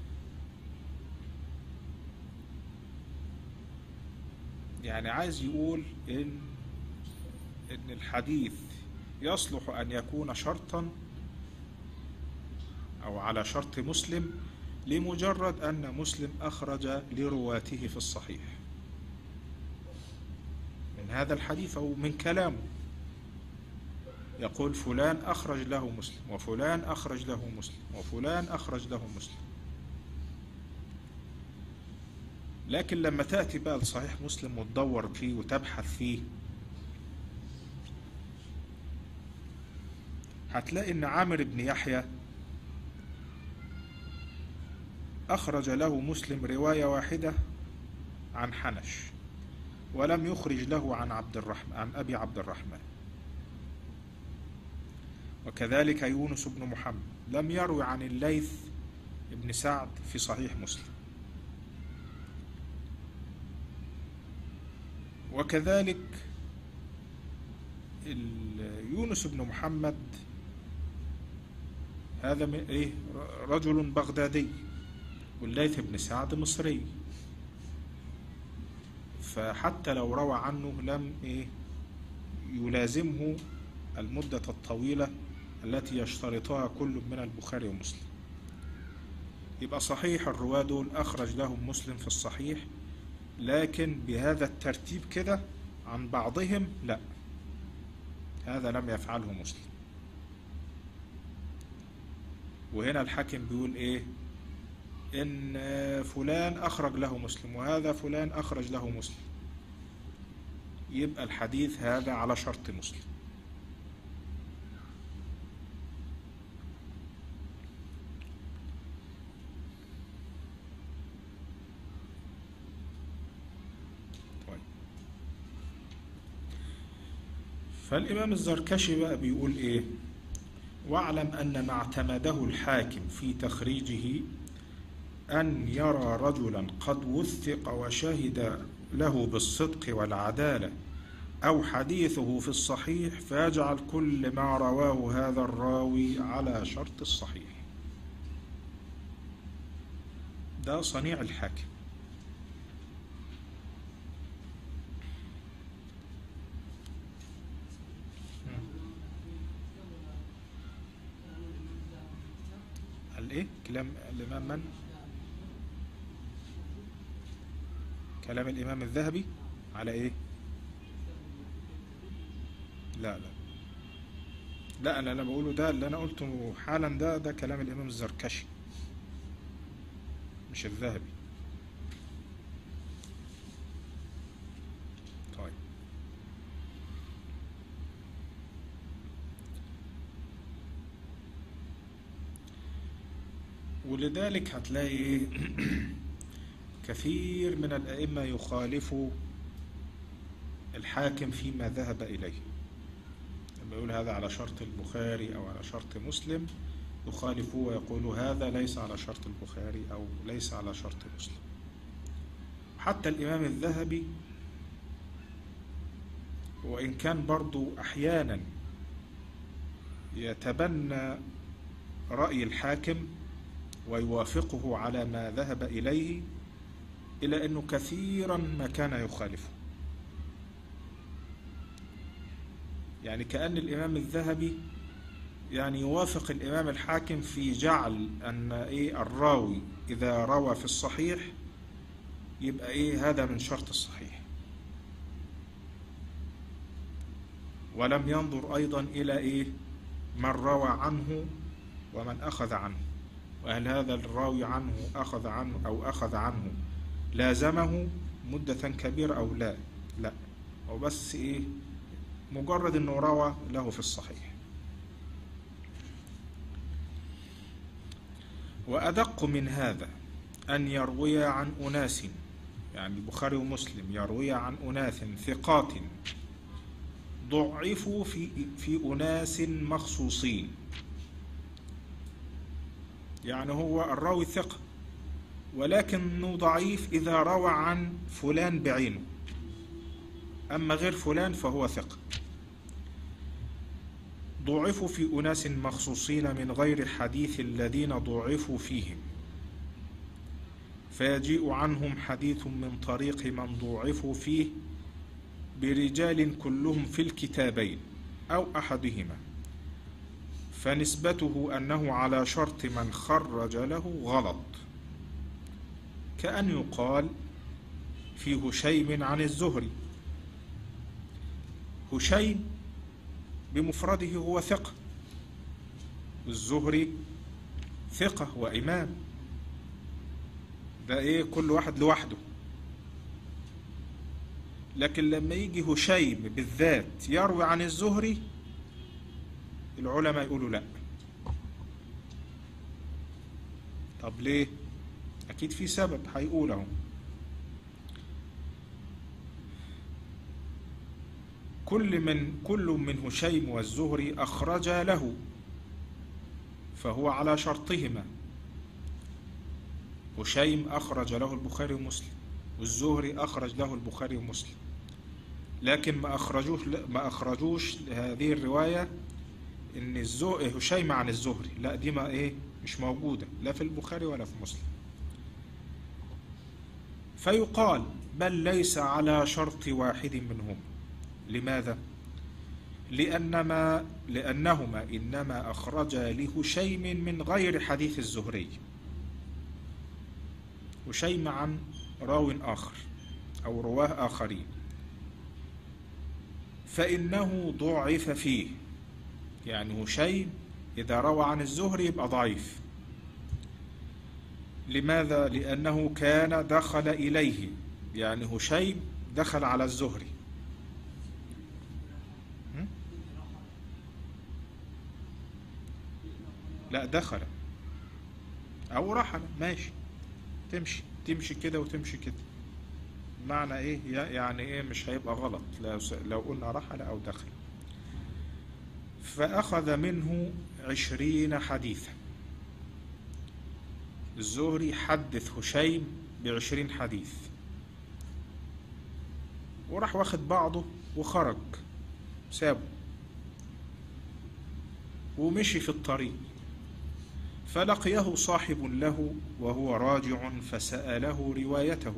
يعني عايز يقول إن إن الحديث يصلح أن يكون شرطا أو على شرط مسلم لمجرد أن مسلم أخرج لرواته في الصحيح من هذا الحديث أو من كلامه يقول فلان أخرج له مسلم وفلان أخرج له مسلم وفلان أخرج له مسلم لكن لما تأتي بقى لصحيح مسلم وتدور فيه وتبحث فيه هتلاقي ان عامر بن يحيى أخرج له مسلم رواية واحدة عن حنش ولم يخرج له عن عبد الرحمن عن أبي عبد الرحمن وكذلك يونس بن محمد لم يروي عن الليث بن سعد في صحيح مسلم وكذلك ال- يونس بن محمد هذا من ايه رجل بغدادي والليث بن سعد مصري فحتى لو روى عنه لم ايه يلازمه المدة الطويلة التي يشترطها كل من البخاري ومسلم يبقى صحيح الرواة دول أخرج لهم مسلم في الصحيح لكن بهذا الترتيب كده عن بعضهم لا هذا لم يفعله مسلم وهنا الحاكم بيقول ايه ان فلان اخرج له مسلم وهذا فلان اخرج له مسلم يبقى الحديث هذا على شرط مسلم طيب فالإمام الزركشي بقى بيقول إيه واعلم أن ما اعتمده الحاكم في تخريجه أن يرى رجلا قد وثق وشهد له بالصدق والعدالة أو حديثه في الصحيح فيجعل كل ما رواه هذا الراوي على شرط الصحيح ده صنيع الحاكم الايه كلام الامام من كلام الامام الذهبي على ايه لا لا لا انا اللي بقوله ده اللي انا قلته حالا ده ده كلام الامام الزركشي مش الذهبي طيب ولذلك هتلاقي كثير من الأئمة يخالفوا الحاكم فيما ذهب إليه لما يقول هذا على شرط البخاري أو على شرط مسلم يخالفوه ويقولوا هذا ليس على شرط البخاري أو ليس على شرط مسلم حتى الإمام الذهبي وإن كان برضو أحيانا يتبنى رأي الحاكم ويوافقه على ما ذهب إليه إلى أنه كثيرا ما كان يخالفه يعني كأن الإمام الذهبي يعني يوافق الإمام الحاكم في جعل أن إيه الراوي إذا روى في الصحيح يبقى إيه هذا من شرط الصحيح ولم ينظر أيضا إلى إيه من روى عنه ومن أخذ عنه وهل هذا الراوي عنه أخذ عنه أو أخذ عنه لازمه مدة كبيرة أو لا لا هو بس إيه مجرد أنه روى له في الصحيح وأدق من هذا أن يروي عن أناس يعني البخاري ومسلم يروي عن أناس ثقات ضعفوا في في أناس مخصوصين يعني هو الراوي ثقة ولكنه ضعيف إذا روى عن فلان بعينه أما غير فلان فهو ثقة ضعفوا في أناس مخصوصين من غير حديث الذين ضعفوا فيهم فيجيء عنهم حديث من طريق من ضعفوا فيه برجال كلهم في الكتابين أو أحدهما فنسبته أنه على شرط من خرج له غلط كأن يقال في هشيم عن الزهري هشيم بمفرده هو ثقة الزهري ثقة وإمام ده إيه كل واحد لوحده لكن لما يجي هشيم بالذات يروي عن الزهري العلماء يقولوا لا طب ليه اكيد في سبب هيقول اهو كل من كل من هشيم والزهري أخرج له فهو على شرطهما هشيم أخرج له البخاري ومسلم والزهري أخرج له البخاري ومسلم لكن ما أخرجوش ما أخرجوش هذه الرواية إن الزو هشيم عن الزهري لا دي ما إيه مش موجودة لا في البخاري ولا في مسلم فيقال بل ليس على شرط واحد منهم لماذا؟ لأنما لأنهما إنما أخرجا لهشيم من غير حديث الزهري هشيم عن راو آخر أو رواه آخرين فإنه ضعف فيه يعني هشيم إذا روى عن الزهري يبقى ضعيف لماذا؟ لأنه كان دخل إليه يعني هشيم دخل على الزهري هم؟ لا دخل أو رحل ماشي تمشي تمشي كده وتمشي كده معنى ايه يعني ايه مش هيبقى غلط لو, لو قلنا رحل او دخل فأخذ منه عشرين حديثا الزهري حدث هشيم بعشرين حديث وراح واخد بعضه وخرج سابه ومشي في الطريق فلقيه صاحب له وهو راجع فسأله روايته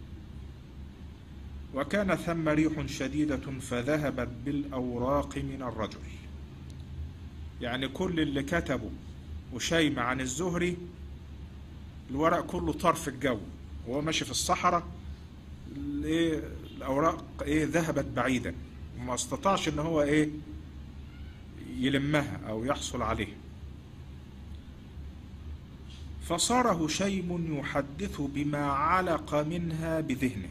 وكان ثم ريح شديدة فذهبت بالأوراق من الرجل يعني كل اللي كتبه وشيم عن الزهري الورق كله طار في الجو وهو ماشي في الصحراء ايه الأوراق ايه ذهبت بعيدا وما استطاعش ان هو ايه يلمها او يحصل عليها فصار هشيم يحدث بما علق منها بذهنه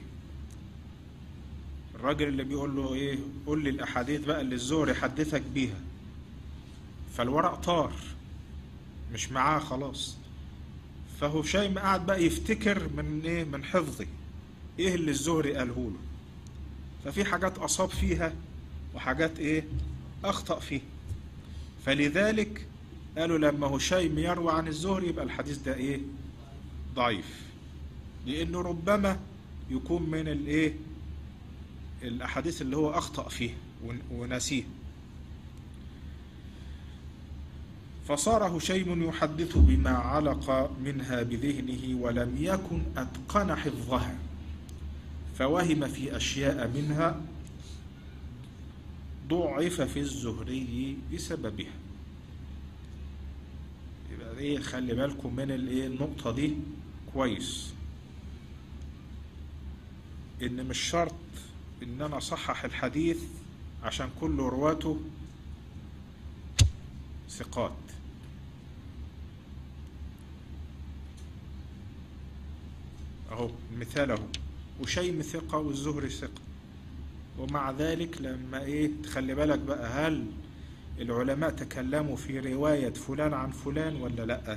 الراجل اللي بيقول له ايه قول لي الاحاديث بقى اللي الزهري حدثك بيها فالورق طار مش معاه خلاص فهشيم قاعد بقى يفتكر من ايه من حفظه ايه اللي الزهري قاله له ففي حاجات اصاب فيها وحاجات ايه اخطأ فيها فلذلك قالوا لما هشيم يروى عن الزهري يبقى الحديث ده ايه ضعيف لانه ربما يكون من الايه الاحاديث اللي هو اخطأ فيها ونسيه فصار هشيم يحدث بما علق منها بذهنه ولم يكن اتقن حفظها فوهم في اشياء منها ضعف في الزهري بسببها يبقى ايه خلي بالكم من الايه النقطه دي كويس ان مش شرط ان انا اصحح الحديث عشان كل رواته ثقات اهو مثال اهو وشيم ثقة والزهري ثقة ومع ذلك لما ايه تخلي بالك بقى هل العلماء تكلموا في رواية فلان عن فلان ولا لا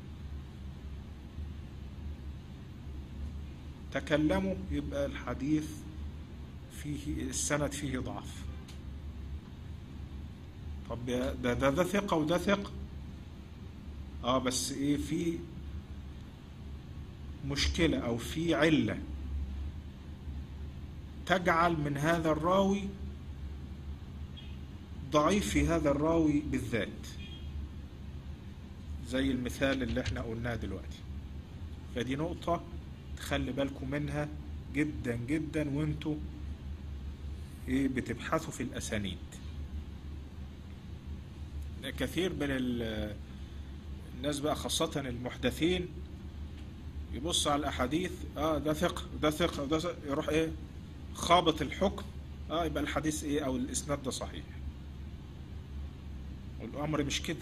تكلموا يبقى الحديث فيه السند فيه ضعف طب ده ده, ده ثقة وده ثقة اه بس ايه في مشكلة او في علة تجعل من هذا الراوي ضعيف في هذا الراوي بالذات زي المثال اللي احنا قلناه دلوقتي فدي نقطة تخلي بالكم منها جدا جدا وانتوا ايه بتبحثوا في الاسانيد كثير من الناس بقى خاصة المحدثين يبص على الاحاديث اه ده ثقة ده ثقة ده ثقة يروح ايه خابط الحكم اه يبقى الحديث ايه او الاسناد ده صحيح والامر مش كده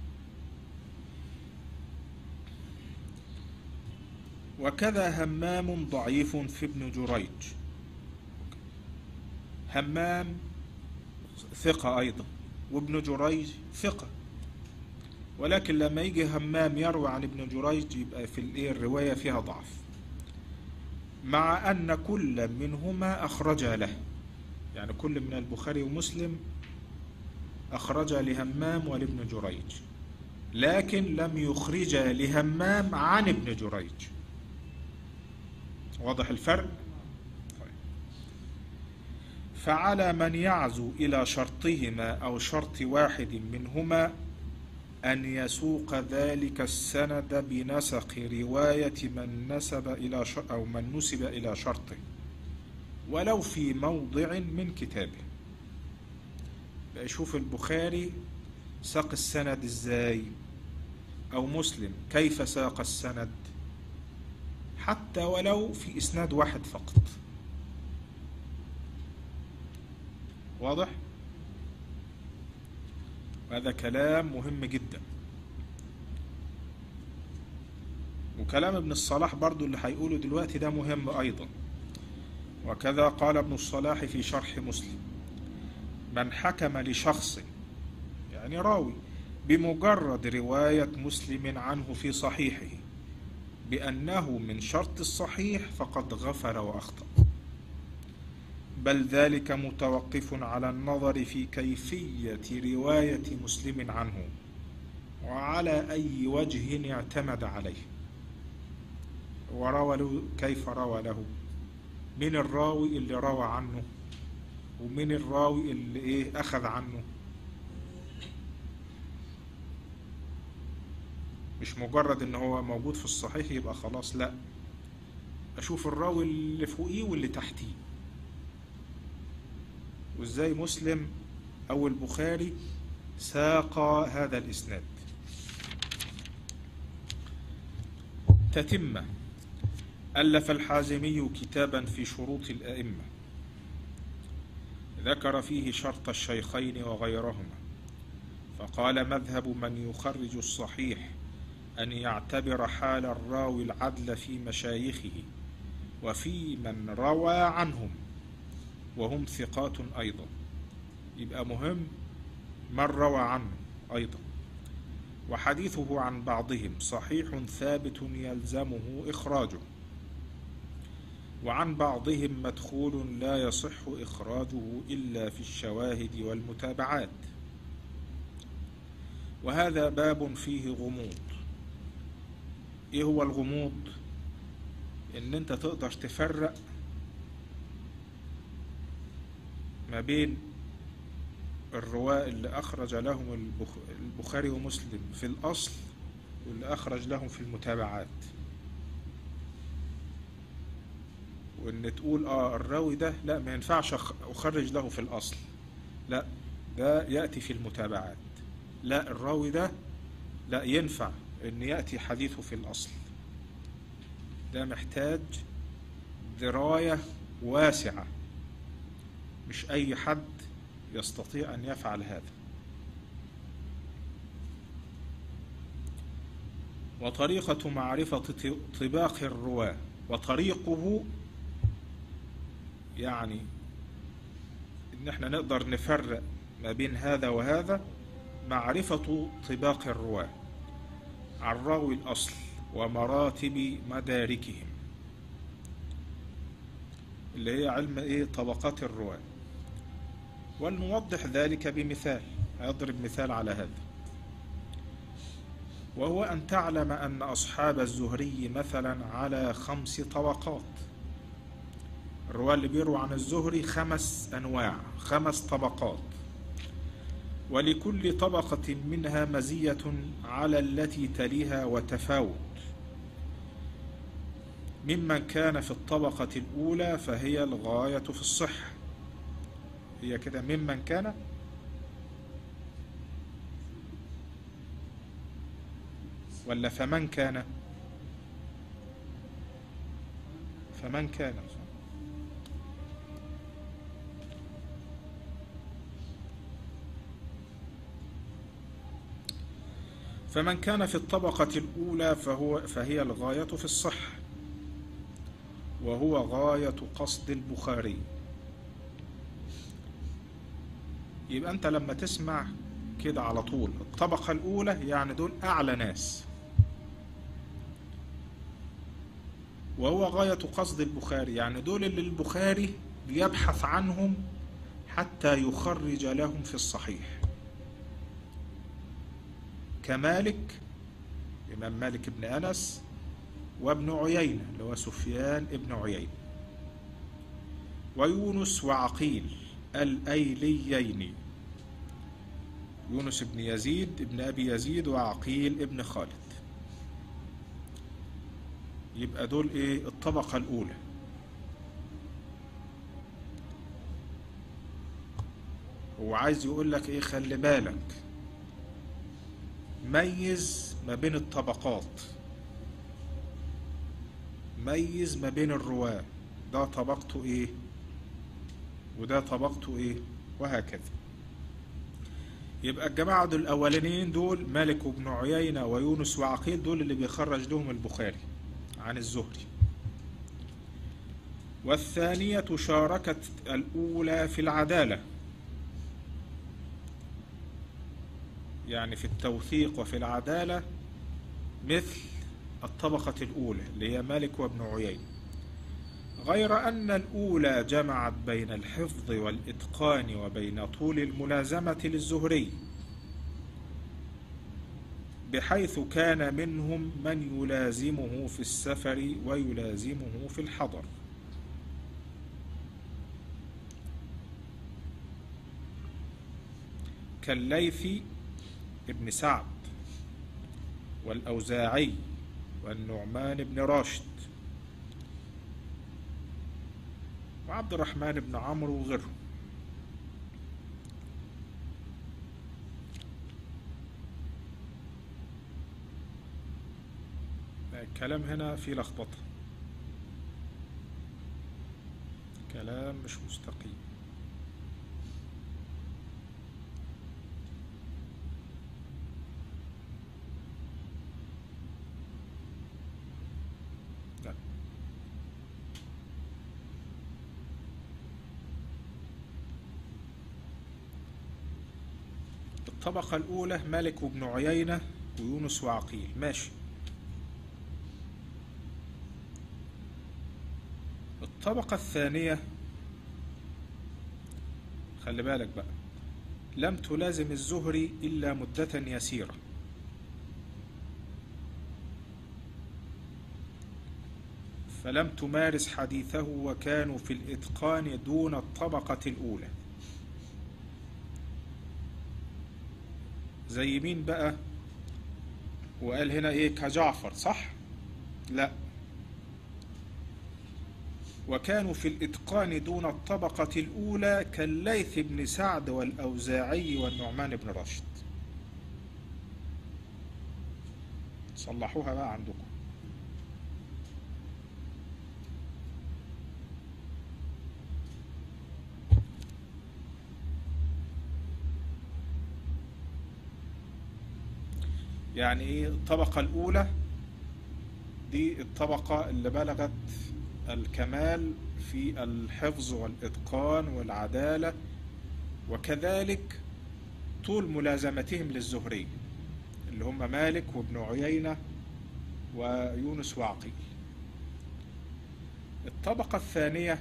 وكذا همام ضعيف في ابن جريج همام ثقة أيضا وابن جريج ثقة ولكن لما يجي همام يروي عن ابن جريج يبقى في الايه الرواية فيها ضعف مع أن كل منهما أخرج له يعني كل من البخاري ومسلم أخرج لهمام ولابن جريج لكن لم يخرج لهمام عن ابن جريج واضح الفرق طيب. فعلى من يعزو إلى شرطهما أو شرط واحد منهما أن يسوق ذلك السند بنسق رواية من نسب إلى ش... أو من نسب إلى شرطه ولو في موضع من كتابه بقى شوف البخاري ساق السند ازاي او مسلم كيف ساق السند حتى ولو في اسناد واحد فقط واضح هذا كلام مهم جدا وكلام ابن الصلاح برضو اللي هيقوله دلوقتي ده مهم ايضا وكذا قال ابن الصلاح في شرح مسلم من حكم لشخص يعني راوي بمجرد رواية مسلم عنه في صحيحه بأنه من شرط الصحيح فقد غفل وأخطأ بل ذلك متوقف على النظر في كيفية رواية مسلم عنه وعلى أي وجه اعتمد عليه وروى له كيف روى له من الراوي اللي روى عنه ومن الراوي اللي ايه اخذ عنه مش مجرد ان هو موجود في الصحيح يبقى خلاص لا اشوف الراوي اللي فوقيه واللي تحتيه وازاي مسلم او البخاري ساق هذا الاسناد تتمه الف الحازمي كتابا في شروط الائمه ذكر فيه شرط الشيخين وغيرهما فقال مذهب من يخرج الصحيح أن يعتبر حال الراوي العدل في مشايخه وفي من روى عنهم وهم ثقات أيضا يبقى مهم من روى عنه أيضا وحديثه عن بعضهم صحيح ثابت يلزمه إخراجه وعن بعضهم مدخول لا يصح إخراجه إلا في الشواهد والمتابعات وهذا باب فيه غموض ايه هو الغموض ان انت تقدر تفرق ما بين الرواة اللي اخرج لهم البخاري ومسلم في الاصل واللي اخرج لهم في المتابعات وان تقول اه الراوي ده لا ما ينفعش اخرج له في الاصل لا ده ياتي في المتابعات لا الراوي ده لا ينفع ان ياتي حديثه في الاصل ده محتاج درايه واسعه مش اي حد يستطيع ان يفعل هذا وطريقه معرفه طباق الرواه وطريقه يعني ان احنا نقدر نفرق ما بين هذا وهذا معرفة طباق الرواة عن راوي الأصل ومراتب مداركهم اللي هي علم ايه طبقات الرواة ولنوضح ذلك بمثال أضرب مثال على هذا وهو أن تعلم أن أصحاب الزهري مثلا على خمس طبقات الرواة اللي بيروا عن الزهري خمس أنواع خمس طبقات ولكل طبقة منها مزية على التي تليها وتفاوت ممن كان في الطبقة الأولى فهي الغاية في الصحة هي كده ممن كان ولا فمن كان فمن كان فمن كان في الطبقة الأولى فهو فهي الغاية في الصحة وهو غاية قصد البخاري يبقى أنت لما تسمع كده على طول الطبقة الأولى يعني دول أعلى ناس وهو غاية قصد البخاري يعني دول اللي البخاري بيبحث عنهم حتى يخرج لهم في الصحيح كمالك إمام مالك بن أنس وابن عيينة اللي هو سفيان ابن عيينة ويونس وعقيل الأيليين يونس بن يزيد ابن أبي يزيد وعقيل ابن خالد يبقى دول ايه الطبقة الأولى هو عايز يقول لك ايه خلي بالك ميز ما بين الطبقات ميز ما بين الرواة ده طبقته ايه وده طبقته ايه وهكذا يبقى الجماعة دول الأولانيين دول مالك بن عيينة ويونس وعقيل دول اللي بيخرج لهم البخاري عن الزهري والثانية شاركت الأولى في العدالة يعني في التوثيق وفي العدالة مثل الطبقة الأولى اللي هي مالك وابن عيينة غير أن الأولى جمعت بين الحفظ والإتقان وبين طول الملازمة للزهري بحيث كان منهم من يلازمه في السفر ويلازمه في الحضر كالليث ابن سعد والأوزاعي والنعمان بن راشد وعبد الرحمن بن عمرو وغيرهم الكلام هنا فيه لخبطة كلام مش مستقيم لا الطبقة الأولى مالك وابن عيينة ويونس وعقيل ماشي الطبقة الثانية خلي بالك بقى لم تلازم الزهري إلا مدة يسيرة فلم تمارس حديثه وكانوا في الإتقان دون الطبقة الأولى زي مين بقى وقال هنا ايه كجعفر صح لا وكانوا في الإتقان دون الطبقة الأولى كالليث بن سعد والأوزاعي والنعمان بن راشد صلحوها بقى عندكم يعني ايه الطبقة الأولى دي الطبقة اللي بلغت الكمال في الحفظ والإتقان والعدالة وكذلك طول ملازمتهم للزهري اللي هم مالك وابن عيينة ويونس وعقيل الطبقة الثانية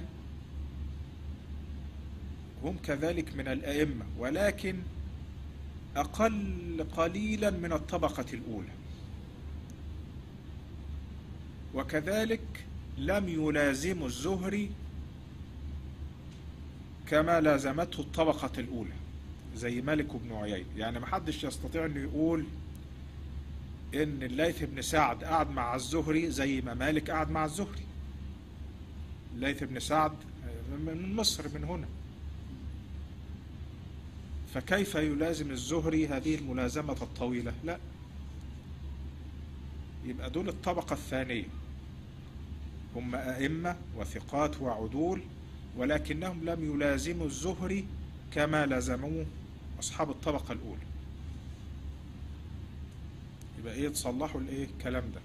هم كذلك من الأئمة ولكن أقل قليلا من الطبقة الأولى وكذلك لم يلازم الزهري كما لازمته الطبقة الأولى زي مالك بن عيينة يعني محدش يستطيع أن يقول إن الليث بن سعد قعد مع الزهري زي ما مالك قعد مع الزهري الليث بن سعد من مصر من هنا فكيف يلازم الزهري هذه الملازمة الطويلة لا يبقى دول الطبقة الثانية هم أئمة وثقات وعدول ولكنهم لم يلازموا الزهري كما لازموه أصحاب الطبقة الأولى يبقى إيه تصلحوا الإيه الكلام ده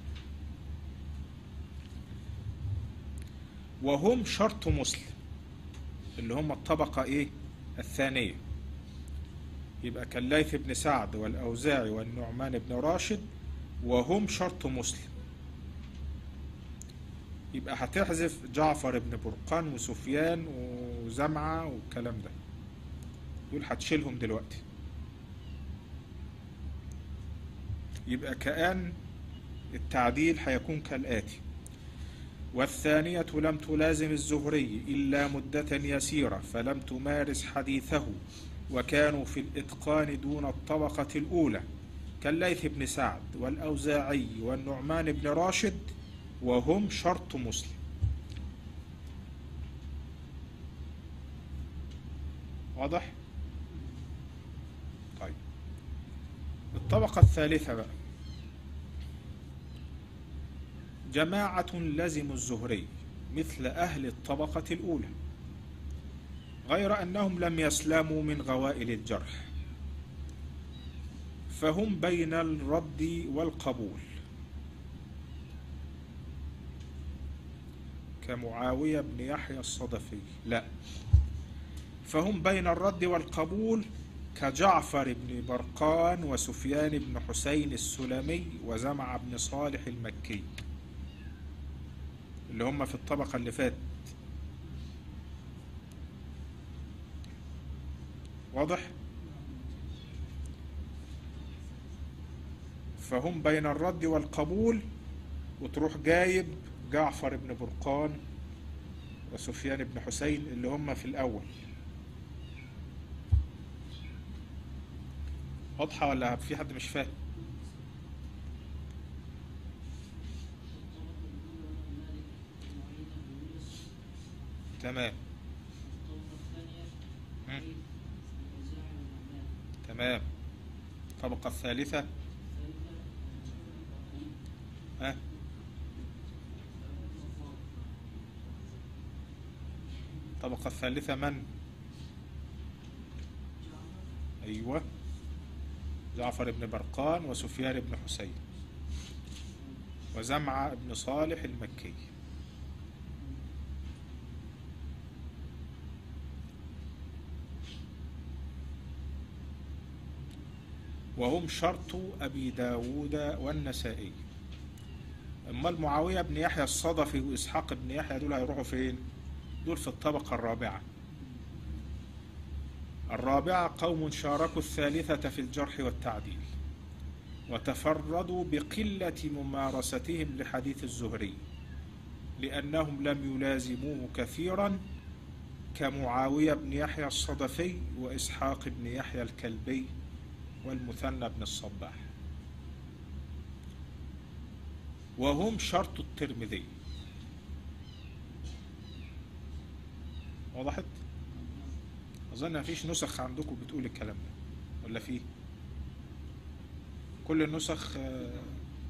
وهم شرط مسلم اللي هم الطبقة إيه الثانية يبقى كالليث بن سعد والأوزاعي والنعمان بن راشد وهم شرط مسلم يبقى هتحذف جعفر بن برقان وسفيان وزمعة والكلام ده دول هتشيلهم دلوقتي يبقى كأن التعديل هيكون كالآتي والثانية لم تلازم الزهري إلا مدة يسيرة فلم تمارس حديثه وكانوا في الإتقان دون الطبقة الأولى كالليث بن سعد والأوزاعي والنعمان بن راشد وهم شرط مسلم واضح؟ طيب الطبقة الثالثة بقى جماعة لزموا الزهري مثل أهل الطبقة الأولى غير أنهم لم يسلموا من غوائل الجرح فهم بين الرد والقبول كمعاوية بن يحيى الصدفي لا فهم بين الرد والقبول كجعفر بن برقان وسفيان بن حسين السلمي وزمع بن صالح المكي اللي هم في الطبقة اللي فاتت واضح فهم بين الرد والقبول وتروح جايب جعفر بن برقان وسفيان بن حسين اللي هم في الأول واضحة ولا في حد مش فاهم تمام مم. تمام الطبقة الثالثة ها الطبقة الثالثة من أيوة جعفر بن برقان وسفيان بن حسين وزمعة بن صالح المكي وهم شرط أبي داود والنسائي أما المعاوية بن يحيى الصدفي وإسحاق بن يحيى دول هيروحوا فين دول في الطبقة الرابعة الرابعة قوم شاركوا الثالثة في الجرح والتعديل وتفردوا بقلة ممارستهم لحديث الزهري لأنهم لم يلازموه كثيرا كمعاوية بن يحيى الصدفي وإسحاق بن يحيى الكلبي والمثنى بن الصباح وهم شرط الترمذي وضحت اظن مفيش نسخ عندكم بتقول الكلام ده ولا فيه كل النسخ آه،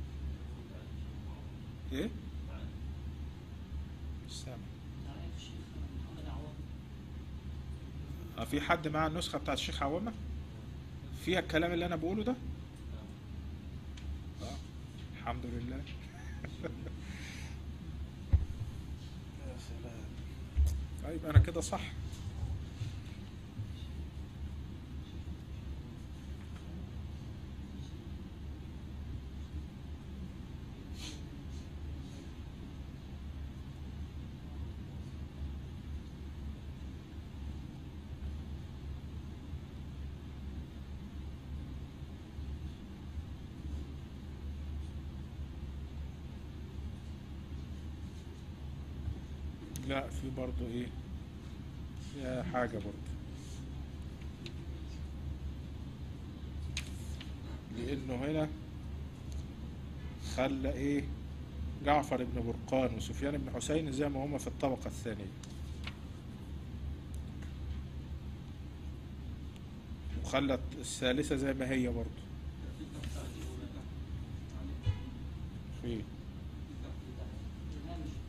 ايه مش سامع تعرف الشيخ محمد عوض آه، في حد معاه النسخة بتاعت الشيخ عوامة فيها الكلام اللي انا بقوله ده آه. الحمد لله يا سلام طيب انا كده صح لا في برضو ايه فيها حاجة برضو لانه هنا خلى ايه جعفر بن برقان وسفيان بن حسين زي ما هما في الطبقة الثانية وخلت الثالثة زي ما هي برضو في الهامش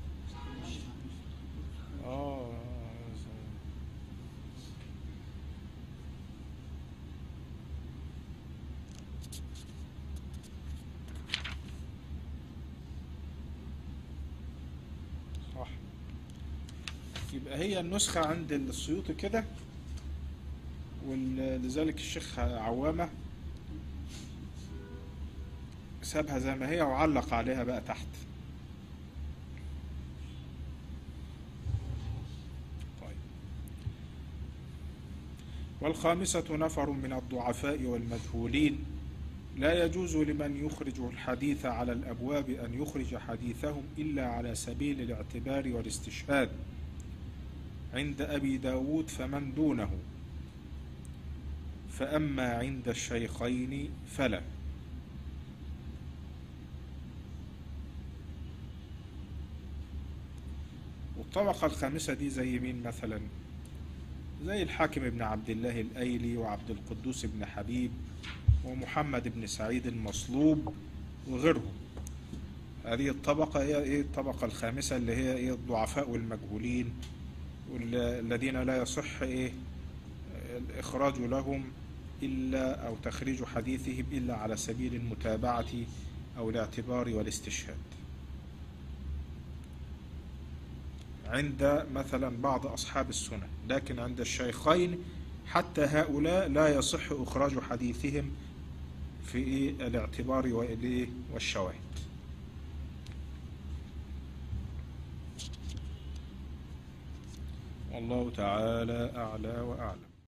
اه صح يبقى هي النسخة عند السيوطي كده ولذلك الشيخ عوامة سابها زي ما هي وعلق عليها بقى تحت طيب والخامسة نفر من الضعفاء والمجهولين لا يجوز لمن يخرج الحديث على الأبواب أن يخرج حديثهم إلا على سبيل الاعتبار والاستشهاد عند أبي داود فمن دونه فأما عند الشيخين فلا والطبقة الخامسة دي زي مين مثلا زي الحاكم بن عبد الله الأيلي وعبد القدوس بن حبيب ومحمد بن سعيد المصلوب وغيرهم هذه الطبقة هي ايه الطبقة الخامسة اللي هي ايه الضعفاء والمجهولين والذين لا يصح ايه الإخراج لهم إلا أو تخريج حديثهم إلا على سبيل المتابعة أو الاعتبار والاستشهاد عند مثلا بعض أصحاب السنة لكن عند الشيخين حتى هؤلاء لا يصح إخراج حديثهم في إيه الاعتبار وإيه والشواهد والله تعالى أعلى وأعلم